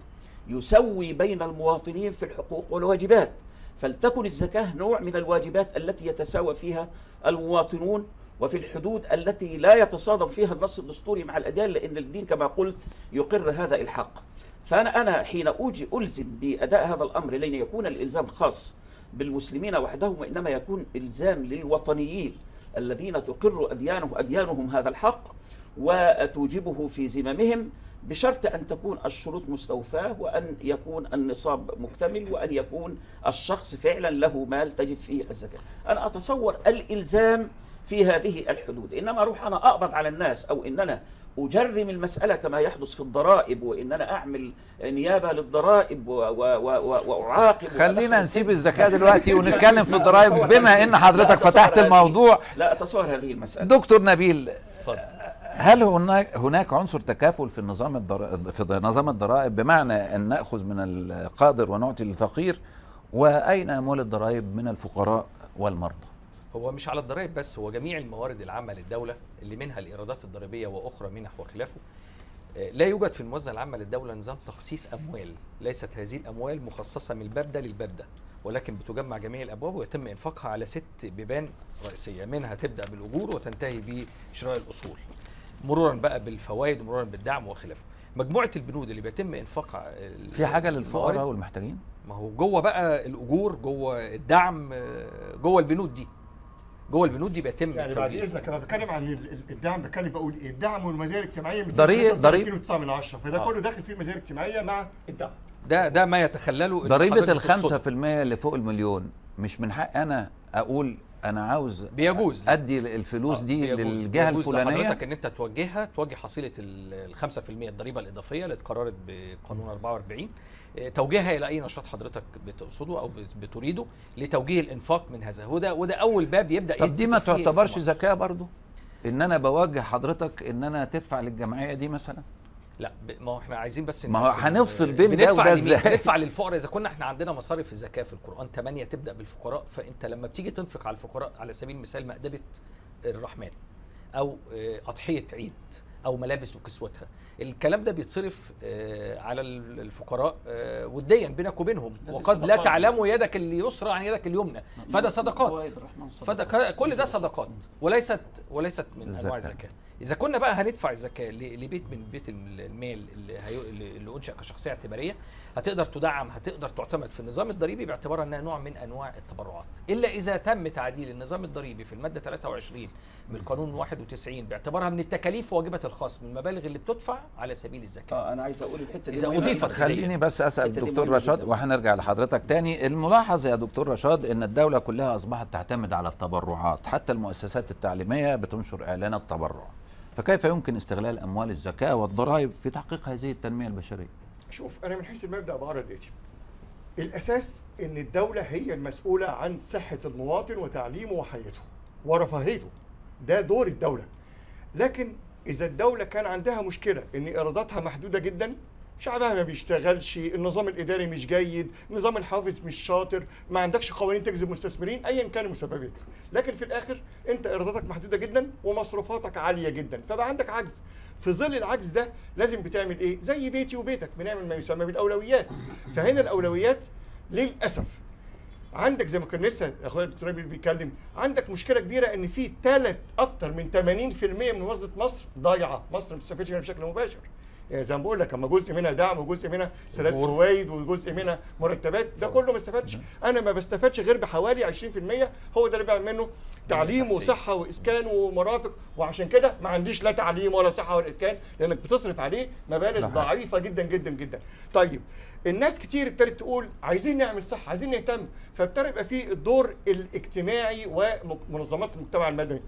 يسوي بين المواطنين في الحقوق والواجبات فلتكن الزكاه نوع من الواجبات التي يتساوى فيها المواطنون وفي الحدود التي لا يتصادم فيها النص الدستوري مع الاديان لان الدين كما قلت يقر هذا الحق فانا انا حين اوجي الزم باداء هذا الامر لن يكون الالزام خاص بالمسلمين وحدهم وانما يكون الزام للوطنيين الذين تقر اديانه اديانهم هذا الحق وتوجبه في زمامهم بشرط ان تكون الشروط مستوفاه وان يكون النصاب مكتمل وان يكون الشخص فعلا له مال تجب فيه الزكاه. انا اتصور الالزام في هذه الحدود، انما اروح انا اقبض على الناس او ان انا اجرم المساله كما يحدث في الضرائب وان انا اعمل نيابه للضرائب و- و- و- واعاقب خلينا وأدخل نسيب السجن. الزكاه دلوقتي ونتكلم في لا الضرائب أتصور بما هذه- ان لا حضرتك أتصور فتحت هذه- الموضوع لا اتصور هذه المساله دكتور نبيل اتفضل هل هناك هناك عنصر تكافل في النظام الضر... في نظام الضرائب بمعنى ان ناخذ من القادر ونعطي للفقير واين اموال الضرائب من الفقراء والمرضى؟ هو مش على الضرائب بس هو جميع الموارد العامه للدوله اللي منها الايرادات الضريبيه واخرى منح وخلافه آه، لا يوجد في الموازنه العامه للدوله نظام تخصيص اموال ليست هذه الاموال مخصصه من الباب ده للباب ده ولكن بتجمع جميع الابواب ويتم انفاقها على ست بيبان رئيسيه منها تبدا بالاجور وتنتهي بشراء الاصول مرورا بقى بالفوائد مرورا بالدعم وخلافه مجموعه البنود اللي بيتم انفاقها ال- في حاجه للفقراء الموارد والمحتاجين؟ ما هو جوه بقى الاجور جوه الدعم آه، جوه البنود دي جوه البنود دي بيتم يعني بعد التوجيه. اذنك انا بتكلم عن ال- ال- الدعم بتكلم بقول ايه الدعم والمزايا الاجتماعيه ضريب- ضريب. 2.9 من 10 فده آه. كله داخل فيه المزايا الاجتماعيه مع الدعم ده ده ما يتخلله اللي ضريبه حضرتك الخمسة تقصده. في المية اللي فوق المليون مش من حق انا اقول انا عاوز بيجوز ادي الفلوس آه، دي بيجوز- للجهه بيجوز الفلانيه لحضرتك ان انت توجهها توجه حصيله ال 5% الضريبه الاضافيه اللي اتقررت بقانون 44 آه، توجيهها الى اي نشاط حضرتك بتقصده او بت- بتريده لتوجيه الانفاق من هذا وده وده اول باب يبدا طب دي ما يتفق فيه في تعتبرش مصر. زكاه برضو ان انا بوجه حضرتك ان انا تدفع للجمعيه دي مثلا لا ب- ما هو احنا عايزين بس ما هو نقسم. هنفصل بين ده بندفع وده لمين؟ إزاي؟ بندفع للفقراء اذا كنا احنا عندنا مصارف الزكاه في القران 8 تبدا بالفقراء فانت لما بتيجي تنفق على الفقراء على سبيل المثال مأدبه الرحمن او آه، اضحيه عيد او ملابس وكسوتها الكلام ده بيتصرف آه، على ال- الفقراء آه، وديا بينك وبينهم ده وقد لا صدقات. تعلم يدك اليسرى عن يدك اليمنى فده صدقات فوائد الرحمن فده صدقات. ك- كل ده صدقات وليست وليست من الزكاة. انواع الزكاه اذا كنا بقى هندفع الزكاه ل- لبيت من بيت المال اللي, هي... اللي اللي انشا كشخصيه اعتباريه هتقدر تدعم هتقدر تعتمد في النظام الضريبي باعتبارها انها نوع من انواع التبرعات الا اذا تم تعديل النظام الضريبي في الماده 23 من القانون 91 باعتبارها من التكاليف واجبه الخاص من المبالغ اللي بتدفع على سبيل الزكاه اه انا عايز اقول الحته دي إذا مهمة. أضيفت خليني بس اسال الحتة دي الدكتور مهمة رشاد جداً. وهنرجع لحضرتك تاني الملاحظ يا دكتور رشاد ان الدوله كلها اصبحت تعتمد على التبرعات حتى المؤسسات التعليميه بتنشر اعلانات تبرع فكيف يمكن استغلال اموال الزكاه والضرائب في تحقيق هذه التنميه البشريه شوف انا من حيث المبدا بعرض الاتي الاساس ان الدوله هي المسؤوله عن صحه المواطن وتعليمه وحياته ورفاهيته ده دور الدوله لكن اذا الدوله كان عندها مشكله ان ايراداتها محدوده جدا شعبها ما بيشتغلش النظام الاداري مش جيد نظام الحافظ مش شاطر ما عندكش قوانين تجذب مستثمرين ايا كان المسببات لكن في الاخر انت ايراداتك محدوده جدا ومصروفاتك عاليه جدا فبقى عندك عجز في ظل العجز ده لازم بتعمل ايه زي بيتي وبيتك بنعمل ما يسمى بالاولويات فهنا الاولويات للاسف عندك زي ما كان لسه اخويا الدكتور ربيع بيتكلم عندك مشكله كبيره ان في ثلاث اكتر من 80% من موازنه مصر ضايعه مصر ما بتستفادش منها بشكل مباشر يعني زي ما بقول لك اما جزء منها دعم وجزء منها سداد فوائد وجزء منها مرتبات ده كله ما استفادش انا ما بستفادش غير بحوالي 20% هو ده اللي بعمل منه تعليم وصحه واسكان ومرافق وعشان كده ما عنديش لا تعليم ولا صحه ولا اسكان لانك بتصرف عليه مبالغ صحيح. ضعيفه جدا جدا جدا طيب الناس كتير ابتدت تقول عايزين نعمل صح عايزين نهتم فابتدى يبقى في الدور الاجتماعي ومنظمات المجتمع المدني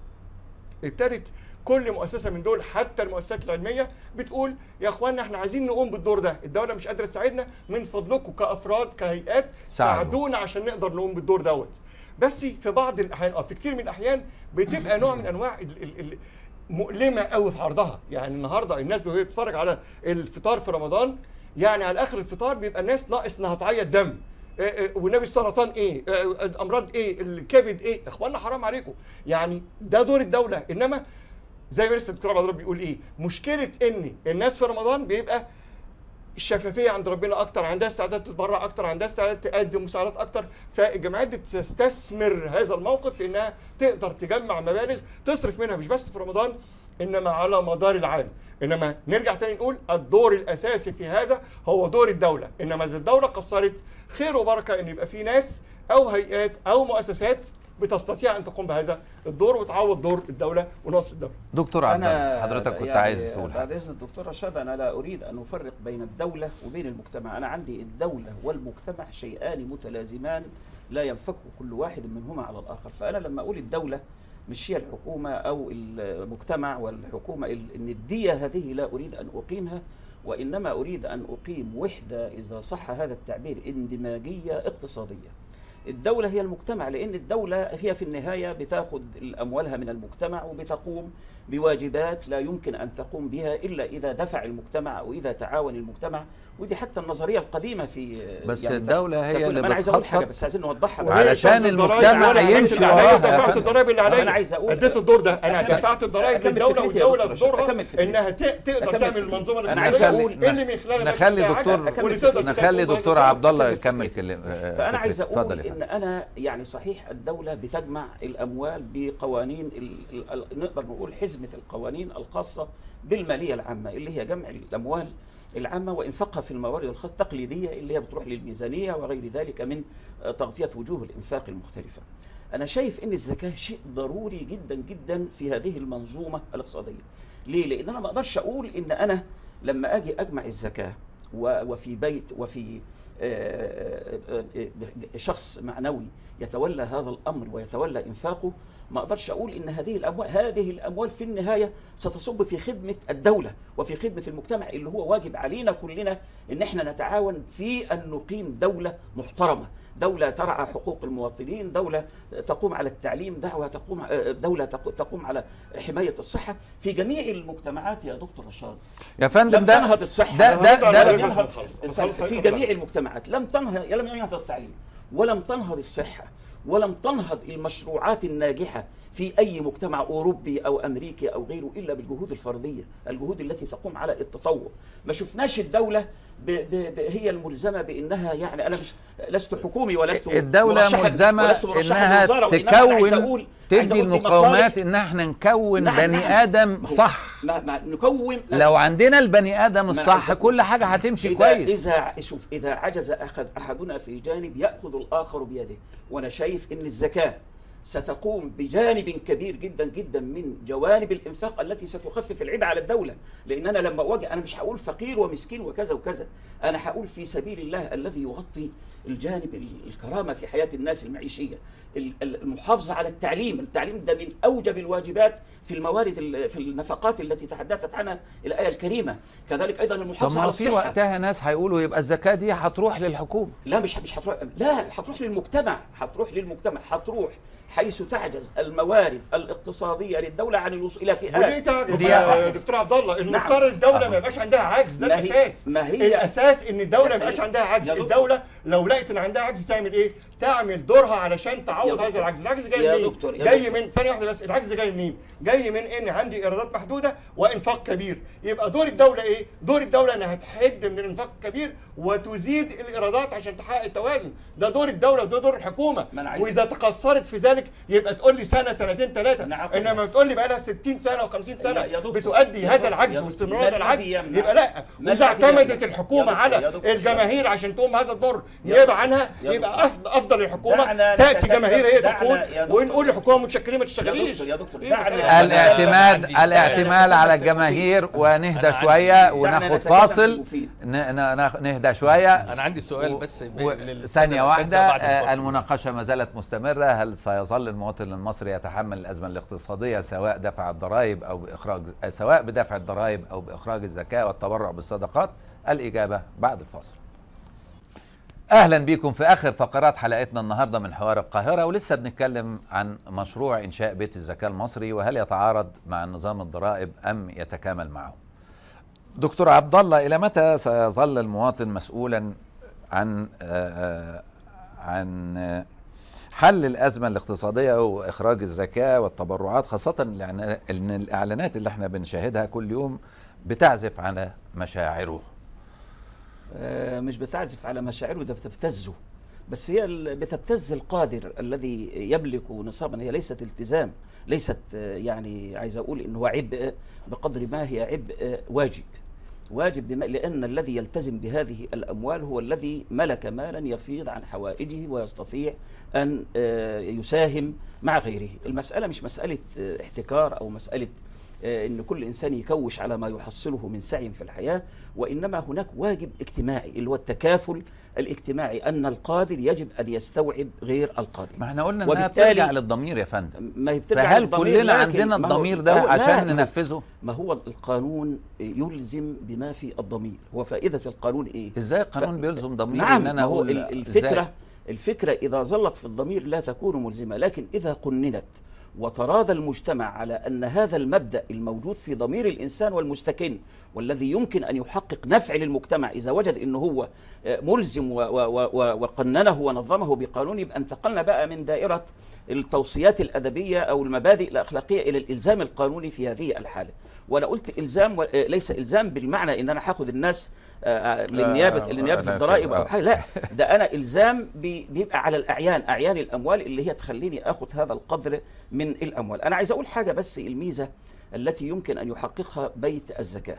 ابتدت كل مؤسسه من دول حتى المؤسسات العلميه بتقول يا اخوانا احنا عايزين نقوم بالدور ده الدوله مش قادره تساعدنا من فضلكم كافراد كهيئات ساعدوا. ساعدونا عشان نقدر نقوم بالدور دوت بس في بعض الاحيان اه في كتير من الاحيان بتبقى نوع من انواع ال ال ال مؤلمه قوي في عرضها يعني النهارده الناس وهي بتتفرج على الفطار في رمضان يعني على اخر الفطار بيبقى الناس ناقص انها تعيط دم إيه إيه والنبي السرطان ايه إيه الامراض ايه الكبد ايه اخوانا حرام عليكم يعني ده دور الدوله انما زي ما لسه الدكتور عبد الرب بيقول ايه مشكله ان الناس في رمضان بيبقى الشفافيه عند ربنا اكتر عندها استعداد تتبرع اكتر عندها استعداد تقدم مساعدات اكتر فالجامعات بتستثمر هذا الموقف في انها تقدر تجمع مبالغ تصرف منها مش بس في رمضان انما على مدار العام انما نرجع تاني نقول الدور الاساسي في هذا هو دور الدوله انما اذا الدوله قصرت خير وبركه ان يبقى في ناس او هيئات او مؤسسات بتستطيع ان تقوم بهذا الدور وتعوض دور الدوله ونقص الدوله دكتور عبد الله حضرتك كنت يعني عايز تقول بعد حاجه اذن الدكتور رشاد انا لا اريد ان افرق بين الدوله وبين المجتمع انا عندي الدوله والمجتمع شيئان متلازمان لا ينفك كل واحد منهما على الاخر فانا لما اقول الدوله مش هي الحكومه او المجتمع والحكومه ال- النديه هذه لا اريد ان اقيمها وانما اريد ان اقيم وحده اذا صح هذا التعبير اندماجيه اقتصاديه الدولة هي المجتمع لأن الدولة هي في النهاية بتاخد أموالها من المجتمع وبتقوم بواجبات لا يمكن أن تقوم بها إلا إذا دفع المجتمع أو إذا تعاون المجتمع ودي حتى النظرية القديمة في بس يعني الدولة هي تكون- اللي أنا عايز أقول حاجة بتخطط بس عايزين نوضحها بس. وهي علشان دفعت الضرائب المجتمع وأنا عملت يمشي اللي عليا وراها. ودفعت الضرائب اللي عليا أنا عايز أقول- اديت الدور ده انا أكمل- دفعت الضرائب أكمل للدوله فكرتي يا والدوله دكتور بدورها أكمل فكرتي. انها ت- تقدر أكمل تعمل فكرتي. المنظومه أنا الاقتصاديه عايز أقول- اللي من خلالها نخلي بقى دكتور حاجة واللي تقدر نخلي تساعد دكتور هذا عبد الله أكمل يكمل فكرتي. كلام آه، فأنا عايز فكرته. أقول اتفضل يا فندم. إن أنا يعني صحيح الدولة بتجمع الأموال بقوانين ال- ال- ال- نقدر نقول حزمة القوانين الخاصة بالمالية العامة اللي هي جمع الأموال العامة وإنفاقها في الموارد الخاصة التقليدية اللي هي بتروح للميزانية وغير ذلك من آه، تغطية وجوه الإنفاق المختلفة أنا شايف إن الزكاة شيء ضروري جدا جدا في هذه المنظومة الاقتصادية ليه؟ لأن أنا ما أقدرش أقول إن أنا لما أجي أجمع الزكاة و- وفي بيت وفي آه، آه، آه، شخص معنوي يتولى هذا الامر ويتولى انفاقه ما اقدرش اقول ان هذه الاموال هذه الاموال في النهايه ستصب في خدمه الدوله وفي خدمه المجتمع اللي هو واجب علينا كلنا ان احنا نتعاون في ان نقيم دوله محترمه دولة ترعى حقوق المواطنين دولة تقوم على التعليم دعوة تقوم آه، دولة تق- تقوم على حماية الصحة في جميع المجتمعات يا دكتور رشاد يا فندم لم ده تنهض الصحة ده ده هنرد على ده ده. لم ينهض خلاص، خلاص، في خلاص، جميع خلاص. المجتمعات لم تنهض لم ينهض التعليم ولم تنهض الصحة ولم تنهض المشروعات الناجحة في أي مجتمع أوروبي أو أمريكي أو غيره إلا بالجهود الفردية الجهود التي تقوم على التطور ما شفناش الدولة ب ب ب هي الملزمة بأنها يعني أنا مش لست حكومي ولست الدولة مرشحا- ملزمة ولست مرشحا انها للوزارة، وإنما أنا عايز تكون أقول عايز تدي أقول دي المقومات مصالح. ان احنا نكون نعم، بني نعم. ادم هو- صح ما ما نكون لو عندنا البني ادم ما الصح عايز أقول- كل حاجة هتمشي إذا كويس إذا شوف إذا عجز أحد أحدنا في جانب يأخذ الآخر بيده وأنا شايف إن الزكاة ستقوم بجانب كبير جدا جدا من جوانب الانفاق التي ستخفف العبء على الدوله لان انا لما اواجه انا مش هقول فقير ومسكين وكذا وكذا انا هقول في سبيل الله الذي يغطي الجانب ال- الكرامه في حياه الناس المعيشيه ال- ال- المحافظه على التعليم التعليم ده من اوجب الواجبات في الموارد ال- في النفقات التي تحدثت عنها الايه الكريمه كذلك ايضا طب المحافظه ما على هو في الصحه وقتها ناس هيقولوا يبقى الزكاه دي هتروح للحكومه لا مش مش هتروح لا هتروح للمجتمع هتروح للمجتمع هتروح حيث تعجز الموارد الاقتصاديه للدوله عن الوصول الى وليه فئات تعجز دي يا واحدة. دكتور عبد الله المفترض الدوله ما يبقاش عندها عجز ده ما هي- الاساس ما هي- الاساس ان الدوله يا ما يبقاش سيدي. عندها عجز يا دكتور. الدوله لو لقيت ان عندها عجز تعمل ايه تعمل دورها علشان تعوض دكتور. هذا العجز العجز جاي يا منين دكتور، يا جاي دكتور. من ثانيه واحده بس العجز جاي منين جاي من ان عندي ايرادات محدوده وانفاق كبير يبقى دور الدوله ايه دور الدوله انها تحد من الانفاق الكبير وتزيد الايرادات عشان تحقق التوازن ده دور الدوله وده دور الحكومه ما أنا عايز- واذا تقصرت في ذلك يبقى تقول لي سنه سنتين ثلاثه أنا عقل. انما تقول لي بقى لها 60 سنه و50 سنه لا يا دكتور. بتؤدي يا هذا دكتور. العجز يا دكتور. واستمرار ما هذا العجز الذي يمنع؟ يبقى لا ما واذا الذي يمنع؟ اعتمدت يا الحكومه دكتور، على يا دكتور. الجماهير عشان تقوم هذا الدور يا نيابه دكتور. عنها يا يبقى دكتور. أفضل- افضل الحكومه دعنا تاتي نتكلم- جماهير هي دعنا تقود يا دكتور. ونقول للحكومه متشكرين ما تشتغليش دكتور، يا دكتور، إيه دعنا- المسألة؟ الاعتماد عندي سؤال. الاعتماد على الجماهير ونهدى أنا شويه عندي- وناخد دعنا نتكلم في فاصل المفيد. ن- ن- ناخ- نهدى شويه انا عندي سؤال بس ب- و- للسادة ثانية الأساتذة واحدة بعد آه، الفاصل. المناقشة ما زالت مستمرة هل سيظل المواطن المصري يتحمل الأزمة الاقتصادية سواء دفع الضرائب أو بإخراج آه، سواء بدفع الضرائب أو بإخراج الزكاة والتبرع بالصدقات الإجابة بعد الفاصل اهلا بكم في اخر فقرات حلقتنا النهارده من حوار القاهره ولسه بنتكلم عن مشروع انشاء بيت الزكاه المصري وهل يتعارض مع نظام الضرائب ام يتكامل معه. دكتور عبد الله الى متى سيظل المواطن مسؤولا عن آه، آه، عن آه، حل الازمه الاقتصاديه واخراج الزكاه والتبرعات خاصه الإعلان- ان الاعلانات اللي احنا بنشاهدها كل يوم بتعزف على مشاعره. آه، مش بتعزف على مشاعره ده بتبتزه بس هي ال- بتبتز القادر الذي يملك نصابا هي ليست التزام ليست آه، يعني عايز اقول ان هو عبء بقدر ما هي عبء واجب واجب بما لان الذي يلتزم بهذه الاموال هو الذي ملك مالا يفيض عن حوائجه ويستطيع ان آه، يساهم مع غيره المساله مش مساله آه، احتكار او مساله آه، ان كل انسان يكوش على ما يحصله من سعي في الحياه وانما هناك واجب اجتماعي اللي هو التكافل الاجتماعي ان القادر يجب ان يستوعب غير القادر ما احنا قلنا انها وبالتالي- بترجع للضمير يا فندم. ما هي بترجع فهل للضمير، كلنا لكن عندنا ما هو- الضمير ده هو- لا، عشان ما هو- ننفذه؟ ما هو القانون يلزم بما في الضمير هو فائده القانون ايه ازاي القانون ف- بيلزم ضميري نعم ان انا ما هو اقول ال- إزاي؟ الفكره الفكره اذا ظلت في الضمير لا تكون ملزمه لكن اذا قننت وتراضى المجتمع على ان هذا المبدا الموجود في ضمير الانسان والمستكن والذي يمكن ان يحقق نفع للمجتمع اذا وجد انه هو آه، ملزم و- و- و- وقننه ونظمه بقانون يبقى انتقلنا بقى من دائره التوصيات الادبيه او المبادئ الاخلاقيه الى الالزام القانوني في هذه الحاله وانا قلت الزام و- آه، ليس الزام بالمعنى ان انا هاخد الناس آه، آه، للنيابه آه، لنيابه لا، الضرائب او آه. حاجه لا ده انا الزام بي- بيبقى على الاعيان اعيان الاموال اللي هي تخليني اخد هذا القدر من الاموال انا عايز اقول حاجه بس الميزه التي يمكن ان يحققها بيت الزكاه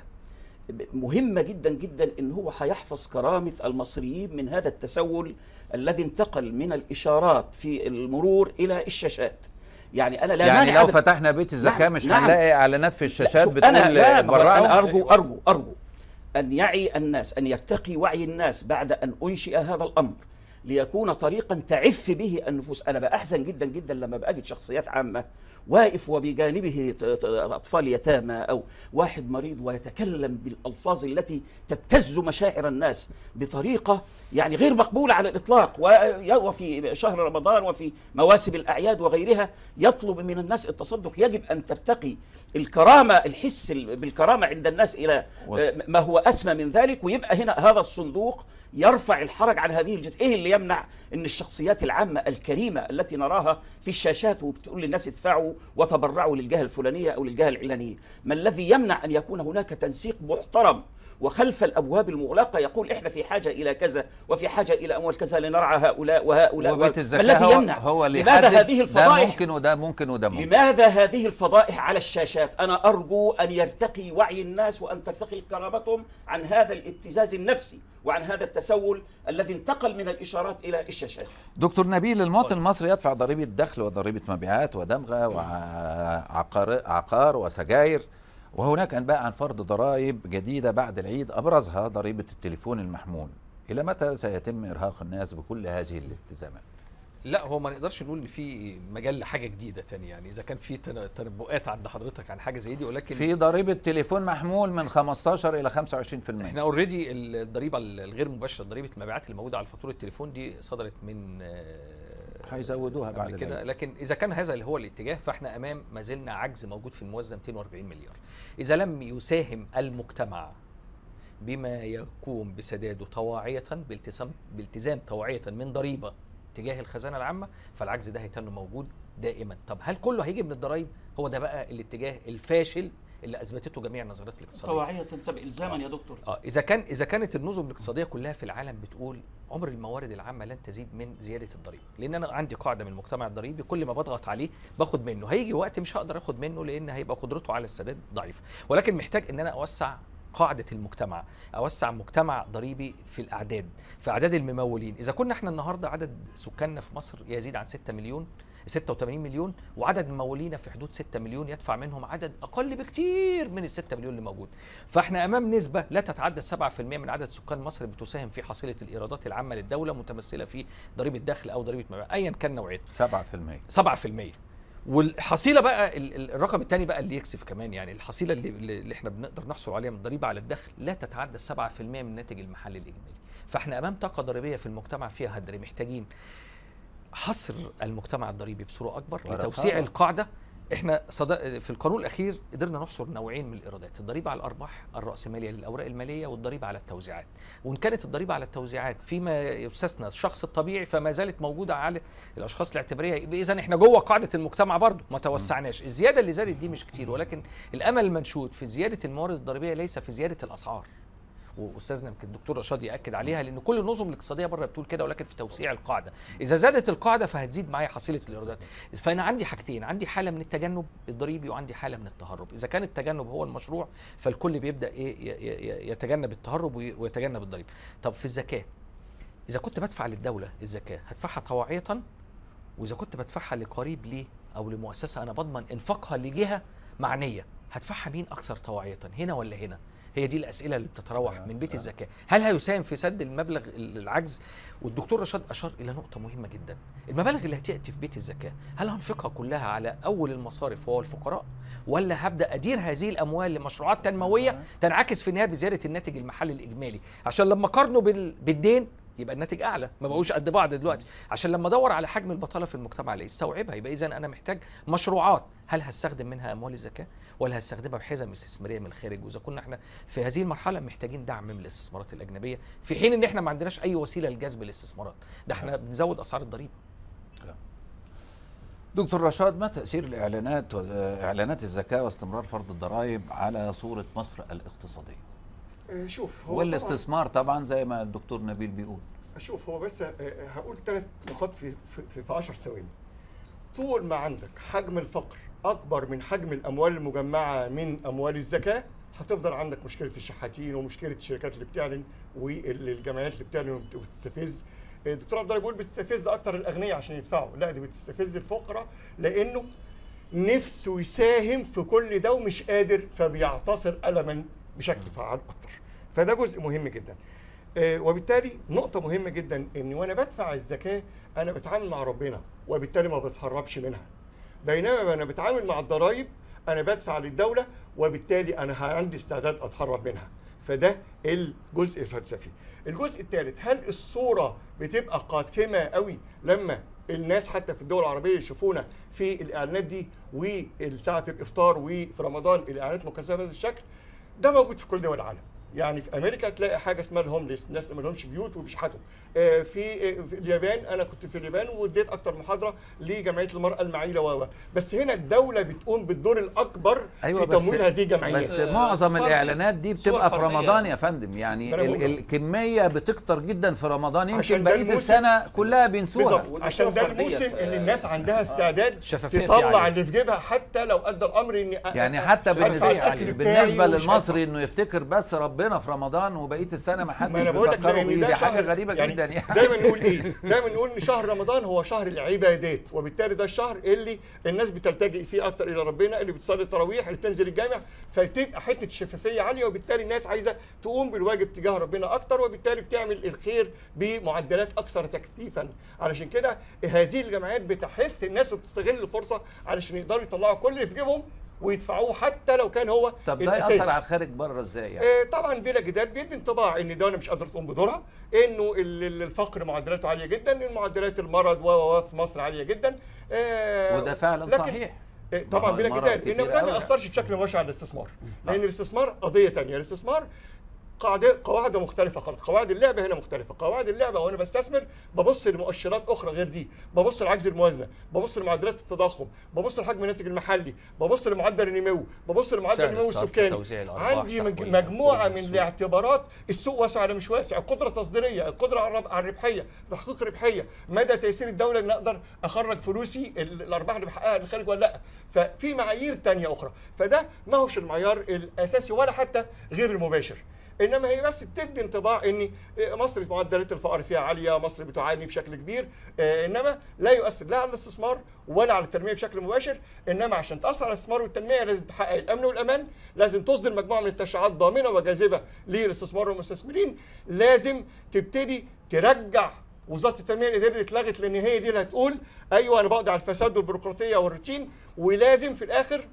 مهمه جدا جدا ان هو هيحفظ كرامه المصريين من هذا التسول الذي انتقل من الاشارات في المرور الى الشاشات يعني انا لا يعني مانع لو أبداً. فتحنا بيت الزكاه نعم، مش نعم. هنلاقي اعلانات في لا، الشاشات شوف بتقول أنا لا ما هو اتبرعوا أنا أرجو أرجو أرجو أن يعي الناس أن يرتقي وعي الناس بعد أن أنشئ هذا الأمر ليكون طريقا تعف به النفوس أنا بأحزن جدا جدا لما بأجد شخصيات عامة واقف وبجانبه ت- ت- أطفال يتامى أو واحد مريض ويتكلم بالألفاظ التي تبتز مشاعر الناس بطريقة يعني غير مقبولة على الإطلاق و- وفي شهر رمضان وفي مواسم الأعياد وغيرها يطلب من الناس التصدق يجب أن ترتقي الكرامة الحس ال- بالكرامة عند الناس إلى و- آه، ما هو أسمى من ذلك ويبقى هنا هذا الصندوق يرفع الحرج عن هذه الجد إيه اللي يمنع أن الشخصيات العامة الكريمة التي نراها في الشاشات وبتقول للناس ادفعوا وتبرعوا للجهة الفلانية أو للجهة العلانية ما الذي يمنع أن يكون هناك تنسيق محترم وخلف الابواب المغلقه يقول احنا في حاجه الى كذا وفي حاجه الى اموال كذا لنرعى هؤلاء وهؤلاء وبيت ما الزكاه الذي هو, يمنع هو اللي لماذا يحدد هذه ده الفضائح ممكن وده ممكن وده ممكن لماذا هذه الفضائح على الشاشات؟ أنا أرجو أن يرتقي وعي الناس وأن ترتقي كرامتهم عن هذا الابتزاز النفسي وعن هذا التسول الذي انتقل من الإشارات إلى الشاشات. دكتور نبيل المواطن المصري يدفع ضريبة دخل وضريبة مبيعات ودمغة وعقار عقار وسجاير وهناك أنباء عن فرض ضرائب جديدة بعد العيد أبرزها ضريبة التليفون المحمول إلى متى سيتم إرهاق الناس بكل هذه الالتزامات؟ لا هو ما نقدرش نقول ان في مجال لحاجه جديده تانية يعني اذا كان في تن- تنبؤات عند حضرتك عن حاجه زي دي ولكن في ضريبة تليفون محمول من 15 إلى 25% احنا اوريدي الضريبه الغير مباشره ضريبه المبيعات اللي موجوده على فاتوره التليفون دي صدرت من آه، هيزودوها بعد قبل كده العيد. لكن اذا كان هذا اللي هو الاتجاه فاحنا امام ما زلنا عجز موجود في الموازنه 240 مليار اذا لم يساهم المجتمع بما يقوم بسداده طواعيه بالتزام بالتزام طواعيه من ضريبه تجاه الخزانه العامه فالعجز ده هيتن موجود دائما طب هل كله هيجي من الضرائب هو ده بقى الاتجاه الفاشل اللي اثبتته جميع النظريات الاقتصاديه طواعية طب إلزاما يا دكتور. اه اذا كان اذا كانت النظم الاقتصاديه كلها في العالم بتقول عمر الموارد العامه لن تزيد من زياده الضريبه لان انا عندي قاعده من المجتمع الضريبي كل ما بضغط عليه باخد منه هيجي وقت مش هقدر اخد منه لان هيبقى قدرته على السداد ضعيفه ولكن محتاج ان انا اوسع قاعده المجتمع اوسع مجتمع ضريبي في الاعداد في اعداد الممولين اذا كنا احنا النهارده عدد سكاننا في مصر يزيد عن 6 مليون 86 مليون وعدد ممولينا في حدود 6 مليون يدفع منهم عدد اقل بكتير من ال 6 مليون اللي موجود فاحنا امام نسبه لا تتعدى 7% من عدد سكان مصر بتساهم في حصيله الايرادات العامه للدوله متمثله في ضريبه دخل او ضريبه مبيع ايا كان نوعيتها 7% 7% والحصيله بقى ال- ال- الرقم الثاني بقى اللي يكسف كمان يعني الحصيله اللي, اللي اللي احنا بنقدر نحصل عليها من الضريبه على الدخل لا تتعدى 7% من الناتج المحلي الاجمالي فاحنا امام طاقه ضريبيه في المجتمع فيها هدر محتاجين حصر المجتمع الضريبي بصوره اكبر ورقابة. لتوسيع القاعده احنا صد... في القانون الاخير قدرنا نحصر نوعين من الايرادات الضريبه على الارباح الراسماليه للاوراق الماليه والضريبه على التوزيعات وان كانت الضريبه على التوزيعات فيما يستثنى الشخص الطبيعي فما زالت موجوده على الاشخاص الاعتباريه يبقى اذا احنا جوه قاعده المجتمع برضه ما توسعناش الزياده اللي زادت دي مش كتير ولكن الامل المنشود في زياده الموارد الضريبيه ليس في زياده الاسعار واستاذنا يمكن الدكتور رشاد ياكد عليها لان كل النظم الاقتصاديه بره بتقول كده ولكن في توسيع القاعده اذا زادت القاعده فهتزيد معايا حصيله الايرادات فانا عندي حاجتين عندي حاله من التجنب الضريبي وعندي حاله من التهرب اذا كان التجنب هو المشروع فالكل بيبدا ايه ي- ي- يتجنب التهرب وي- ويتجنب الضريبه طب في الزكاه اذا كنت بدفع للدوله الزكاه هدفعها طواعيه واذا كنت بدفعها لقريب لي او لمؤسسه انا بضمن انفاقها لجهه معنيه هدفعها مين اكثر طواعيه هنا ولا هنا هي دي الاسئله اللي بتتراوح من بيت الزكاه هل هيساهم في سد المبلغ العجز والدكتور رشاد اشار الى نقطه مهمه جدا المبالغ اللي هتاتي في بيت الزكاه هل هنفقها كلها على اول المصارف وهو الفقراء ولا هبدا ادير هذه الاموال لمشروعات تنمويه تنعكس في النهايه بزياده الناتج المحلي الاجمالي عشان لما اقارنه بال- بالدين يبقى الناتج اعلى ما بقوش قد بعض دلوقتي عشان لما ادور على حجم البطاله في المجتمع اللي يستوعبها يبقى اذا انا محتاج مشروعات هل هستخدم منها اموال الزكاه ولا هستخدمها بحزم استثماريه من الخارج واذا كنا احنا في هذه المرحله محتاجين دعم من الاستثمارات الاجنبيه في حين ان احنا ما عندناش اي وسيله لجذب الاستثمارات ده احنا بنزود اسعار الضريبه دكتور رشاد ما تأثير الإعلانات وإعلانات الزكاة واستمرار فرض الضرائب على صورة مصر الاقتصادية آه، شوف هو طبعاً- والاستثمار طبعا زي ما الدكتور نبيل بيقول شوف هو بس آه، هقول ثلاث نقاط في في في- في 10 ثواني طول ما عندك حجم الفقر اكبر من حجم الاموال المجمعه من اموال الزكاه هتفضل عندك مشكله الشحاتين ومشكله الشركات اللي بتعلن والجمعيات اللي بتعلن وبت- وبتستفز الدكتور عبد الله بيقول بتستفز اكتر الاغنياء عشان يدفعوا لا دي بتستفز الفقراء لانه نفسه يساهم في كل ده ومش قادر فبيعتصر الما بشكل فعال اكتر فده جزء مهم جدا آه، وبالتالي نقطة مهمة جدا ان وانا بدفع الزكاة انا بتعامل مع ربنا وبالتالي ما بتهربش منها بينما وانا بتعامل مع الضرائب انا بدفع للدولة وبالتالي انا عندي استعداد اتهرب منها فده الجزء الفلسفي الجزء الثالث هل الصورة بتبقى قاتمة قوي لما الناس حتى في الدول العربية يشوفونا في الإعلانات دي وساعة الإفطار وفي رمضان الإعلانات مكثفة بهذا الشكل ده موجود في كل دول العالم يعني في امريكا تلاقي حاجه اسمها الهومليس الناس اللي ما لهمش بيوت وبيشحتوا آه، في آه، في اليابان انا كنت في اليابان واديت اكتر محاضره لجمعيه المراه المعيله و بس هنا الدوله بتقوم بالدور الاكبر ايوه في بس تمويل هذه الجمعيات بس معظم صور- الاعلانات دي صور بتبقى في فردية. رمضان يا فندم يعني ما أنا ال- بقول. الكميه بتكتر جدا في رمضان عشان يمكن ده بقيه الموسم- السنه كلها بينسوها بالظبط عشان ده فردية الموسم في- اللي الناس عندها استعداد شفافية في تطلع عالية. اللي في جيبها حتى لو ادى الامر ان يعني حتى أدفع بالنسبه, الأكل بتاعي بالنسبة ومش للمصري انه يفتكر بس ربنا في رمضان وبقيه السنه ما حدش ما انا بقول لك بيفكروا لان بيه ده دي حاجه شهر- غريبه جدا يعني دايما نقول ايه؟ دايما نقول ان شهر رمضان هو شهر العبادات وبالتالي ده الشهر اللي الناس بتلتجئ فيه اكتر الى ربنا اللي بتصلي التراويح اللي بتنزل الجامع فتبقى حته شفافيه عاليه وبالتالي الناس عايزه تقوم بالواجب تجاه ربنا اكتر وبالتالي بتعمل الخير بمعدلات اكثر تكثيفا علشان كده هذه الجمعيات بتحث الناس وبتستغل الفرصه علشان يقدروا يطلعوا كل اللي في جيبهم ويدفعوه حتى لو كان هو طب ده الأساس. ياثر على الخارج بره ازاي يعني آه، طبعا بلا جدال بيدي انطباع ان الدوله مش قادره تقوم بدورها انه ال- ال- الفقر معدلاته عاليه جدا ان معدلات المرض و و و في مصر عاليه جدا آه، وده فعلا لكن- صحيح آه، ما طبعا هو بلا المرض جدال كتير انه ده قوي ما يعني. ياثرش بشكل مباشر على الاستثمار لان الاستثمار قضيه ثانيه الاستثمار قاعدة قواعد مختلفة خالص قواعد اللعبة هنا مختلفة قواعد اللعبة وانا بستثمر ببص لمؤشرات اخرى غير دي ببص لعجز الموازنة ببص لمعدلات التضخم ببص لحجم الناتج المحلي ببص لمعدل النمو ببص لمعدل سعر النمو الصرف، السكاني توزيع الأرباح، عندي مج- تحويل مجموعة السوق. من الاعتبارات السوق واسع ولا مش واسع القدرة التصديرية القدرة على الرب- على الربحية تحقيق ربحية مدى تيسير الدولة ان اقدر اخرج فلوسي ال- الارباح اللي بحققها للخارج ولا لا ففي معايير تانية اخرى فده ما هوش المعيار الاساسي ولا حتى غير المباشر انما هي بس بتدي انطباع ان مصر معدلات الفقر فيها عاليه مصر بتعاني بشكل كبير آه، انما لا يؤثر لا على الاستثمار ولا على التنميه بشكل مباشر انما عشان تاثر على الاستثمار والتنميه لازم تحقق الامن والامان لازم تصدر مجموعه من التشريعات ضامنه وجاذبه للاستثمار والمستثمرين لازم تبتدي ترجع وزاره التنميه الاداريه اللي اتلغت لان هي دي اللي هتقول ايوه انا بقضي على الفساد والبيروقراطيه والروتين ولازم في الاخر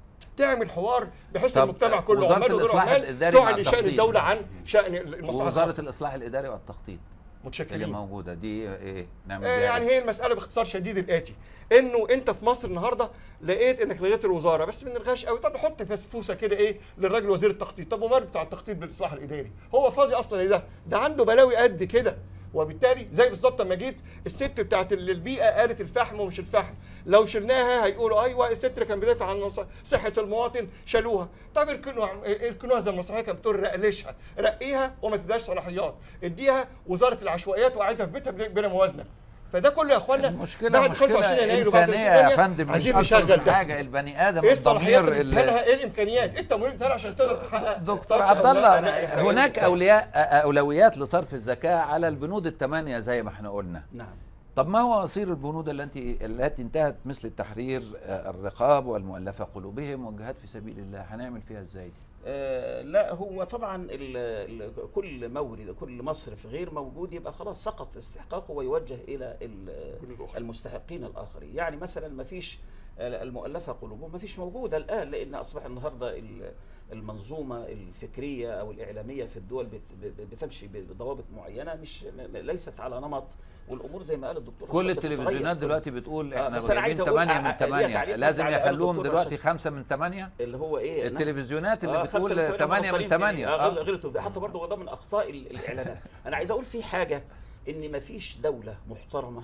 تعمل حوار بحيث طب المجتمع كله وزارة عمال ودور الإصلاح عمال الإداري مع تعلي شان التخطيط. الدوله عن شان المصلحه ووزاره الخاصة. الاصلاح الاداري والتخطيط اللي متشكرين موجوده دي ايه نعمل آه، بيها يعني إيه؟ هي المساله باختصار شديد الاتي انه انت في مصر النهارده لقيت انك لغيت الوزاره بس من الغش قوي طب حط فسفوسه كده ايه للراجل وزير التخطيط طب ومال بتاع التخطيط بالاصلاح الاداري هو فاضي اصلا لده ده عنده بلاوي قد كده وبالتالي زي بالظبط لما جيت الست بتاعت ال- البيئه قالت الفحم ومش الفحم لو شلناها هيقولوا ايوه الست اللي كان بيدافع عن مص- صحه المواطن شالوها طب اركنوها اركنوها زي المسرحيه كانت بتقول رقلشها رقيها وما تديهاش صلاحيات اديها وزاره العشوائيات وقعدها في بيتها بلا- بلا موازنه فده كله يا اخوانا المشكله بعد مشكله 25 يناير وبعد انسانيه يا 30 فندم مش عايزين اكتر نشغل من ده حاجه البني ادم ايه الصلاحيات الضمير اللي اللي لها ايه الامكانيات ايه التمويل اللي عشان تقدر تحقق دكتور طرش عبد أولاد؟ الله أنا عايز أقول هناك لك- اولياء اولويات لصرف الزكاه على البنود الثمانيه زي ما احنا قلنا نعم طب ما هو مصير البنود التي التي انتهت مثل التحرير آه، الرقاب والمؤلفه قلوبهم والجهاد في سبيل الله هنعمل فيها ازاي دي؟ آه، لا هو طبعا ال ال كل مورد كل مصرف غير موجود يبقى خلاص سقط استحقاقه ويوجه الى ال- المستحقين الاخرين يعني مثلا ما فيش المؤلفه قلوبهم ما فيش موجوده الان لان اصبح النهارده ال- المنظومه الفكريه او الاعلاميه في الدول بت- ب- بتمشي بضوابط معينه مش م- م- ليست على نمط والامور زي ما قال الدكتور كل هشام بتتغير. التلفزيونات دلوقتي بتقول آه، احنا بس أنا جايبين عايز أقول- 8 من أ- أ- ليا 8 تعليق بس لازم على يخلوهم الدكتور دلوقتي هشام. 5 من 8 اللي هو ايه نعم. التلفزيونات اللي آه، بتقول خمسة من 8 من غلطانين 8 فيه. آه، غل- غلطوا فيه حتى برضه ده من اخطاء ال- الاعلانات انا عايز اقول في حاجه ان ما فيش دوله محترمه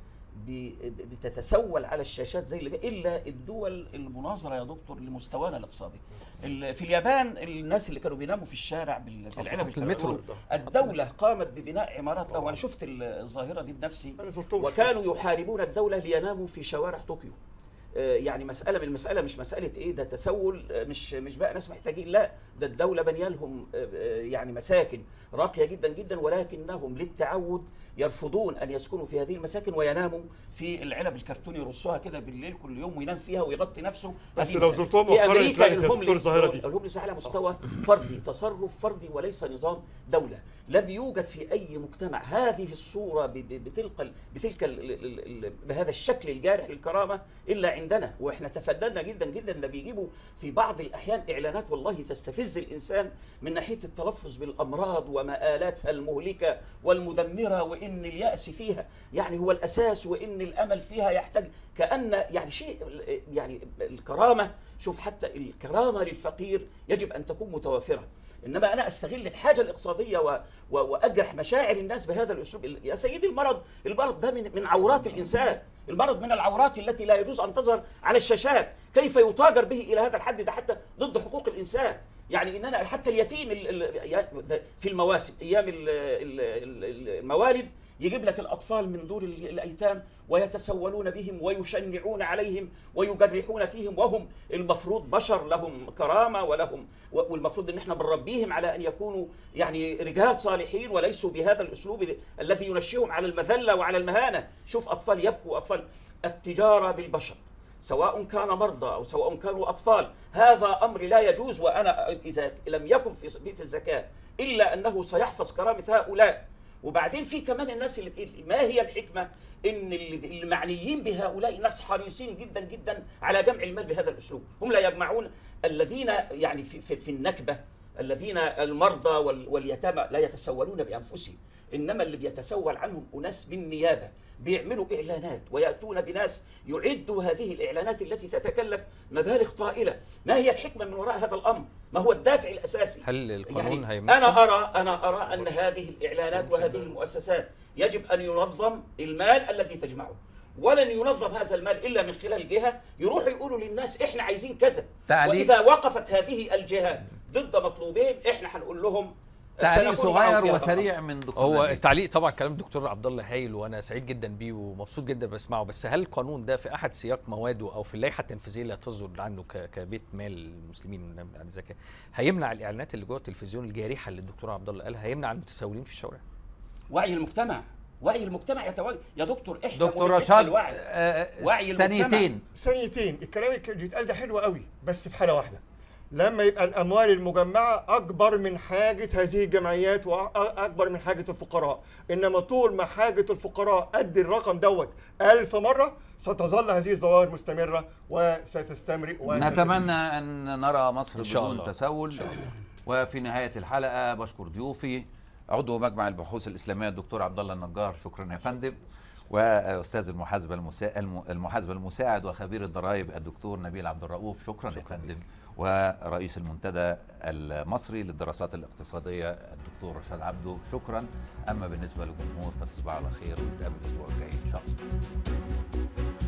ب- بتتسول على الشاشات زي اللي الا الدول المناظره يا دكتور لمستوانا الاقتصادي ال- في اليابان الناس اللي كانوا بيناموا في الشارع بال- في العلب خط المترو. الكرتون الدوله قامت ببناء عمارات له وانا شفت ال- الظاهره دي بنفسي انا زرتهم وكانوا يحاربون الدولة ليناموا في شوارع طوكيو آه، يعني مسألة من المسألة مش مسألة إيه ده تسول آه، مش مش بقى ناس محتاجين لا ده الدولة بنيا لهم آه، آه، يعني مساكن راقية جدا جدا ولكنهم للتعود يرفضون أن يسكنوا في هذه المساكن ويناموا في العلب الكرتون يرصوها كده بالليل كل يوم وينام فيها ويغطي نفسه بس هذه لو المساكن. زرتهم في مؤخراً أمريكا تلاقي زي الدكتور الهومليس الظاهرة دي. الهومليس على مستوى فردي تصرف فردي وليس نظام دولة لم يوجد في أي مجتمع هذه الصورة ب- ب- بتلك ال- بتلك ال- ال- ال- بهذا الشكل الجارح للكرامة إلا عندنا واحنا تفننا جدا جدا ده بيجيبوا في بعض الاحيان اعلانات والله تستفز الانسان من ناحيه التلفظ بالامراض ومآلاتها المهلكه والمدمره وان الياس فيها يعني هو الاساس وان الامل فيها يحتاج كان يعني شيء يعني الكرامه شوف حتى الكرامه للفقير يجب ان تكون متوافره انما انا استغل الحاجه الاقتصاديه و... و... واجرح مشاعر الناس بهذا الاسلوب يا سيدي المرض المرض ده من من عورات الانسان المرض من العورات التي لا يجوز ان تظهر على الشاشات كيف يتاجر به الى هذا الحد ده حتى ضد حقوق الانسان يعني ان انا حتى اليتيم ال- ال- ده في المواسم ايام ال- ال- ال- الموالد يجيب لك الاطفال من دور ال- الايتام ويتسولون بهم ويشنعون عليهم ويجرحون فيهم وهم المفروض بشر لهم كرامه ولهم و- والمفروض ان احنا بنربيهم على ان يكونوا يعني رجال صالحين وليسوا بهذا الاسلوب ال- الذي ينشئهم على المذله وعلى المهانه شوف اطفال يبكوا اطفال التجاره بالبشر سواء كان مرضى او سواء كانوا اطفال هذا امر لا يجوز وانا اذا لم يكن في بيت الزكاه الا انه سيحفظ كرامه هؤلاء وبعدين في كمان الناس اللي ما هي الحكمه ان اللي المعنيين بهؤلاء ناس حريصين جدا جدا على جمع المال بهذا الاسلوب هم لا يجمعون الذين يعني في, في, في النكبه الذين المرضى وال- واليتامى لا يتسولون بانفسهم انما اللي بيتسول عنهم اناس بالنيابه بيعملوا اعلانات وياتون بناس يعدوا هذه الاعلانات التي تتكلف مبالغ طائله ما هي الحكمه من وراء هذا الامر ما هو الدافع الاساسي هل القانون يعني هيمنعهم؟ انا ارى انا ارى ان هذه الاعلانات وهذه المؤسسات يجب ان ينظم المال الذي تجمعه ولن ينظم هذا المال الا من خلال جهه يروحوا يقولوا للناس احنا عايزين كذا تعليق. واذا وقفت هذه الجهه ضد مطلوبين احنا هنقول لهم تعليق سنكون معهم صغير فيها وسريع من دكتور هو نبيل. التعليق طبعا كلام الدكتور عبد الله هايل وانا سعيد جدا بيه ومبسوط جدا بسمعه بس هل القانون ده في احد سياق مواده او في اللائحه التنفيذيه اللي هتصدر عنه ك- كبيت مال المسلمين عن الزكاه هيمنع الاعلانات اللي جوه التلفزيون الجارحه اللي الدكتور عبد الله قالها هيمنع المتسولين في الشوارع وعي المجتمع وعي المجتمع يتوجه يا دكتور احنا دكتور مهم رشاد الوعي. آه، وعي المجتمع. ثانيتين ثانيتين الكلام اللي بيتقال ده حلو قوي بس في حاله واحده لما يبقى الاموال المجمعه اكبر من حاجه هذه الجمعيات واكبر من حاجه الفقراء انما طول ما حاجه الفقراء قد الرقم دوت ألف مره ستظل هذه الظواهر مستمره وستستمر وستزيد. نتمنى ان نرى مصر إن شاء بدون الله. تسول وفي نهايه الحلقه بشكر ضيوفي عضو مجمع البحوث الاسلاميه الدكتور عبد الله النجار شكرا يا فندم واستاذ المحاسبه المسا... الم- المحاسبه المساعد وخبير الضرائب الدكتور نبيل عبد الرؤوف شكرا, شكرا يا فندم ورئيس المنتدى المصري للدراسات الاقتصاديه الدكتور رشاد عبده شكرا اما بالنسبه للجمهور فتصبحوا على خير ونتقابل الاسبوع الجاي ان شاء الله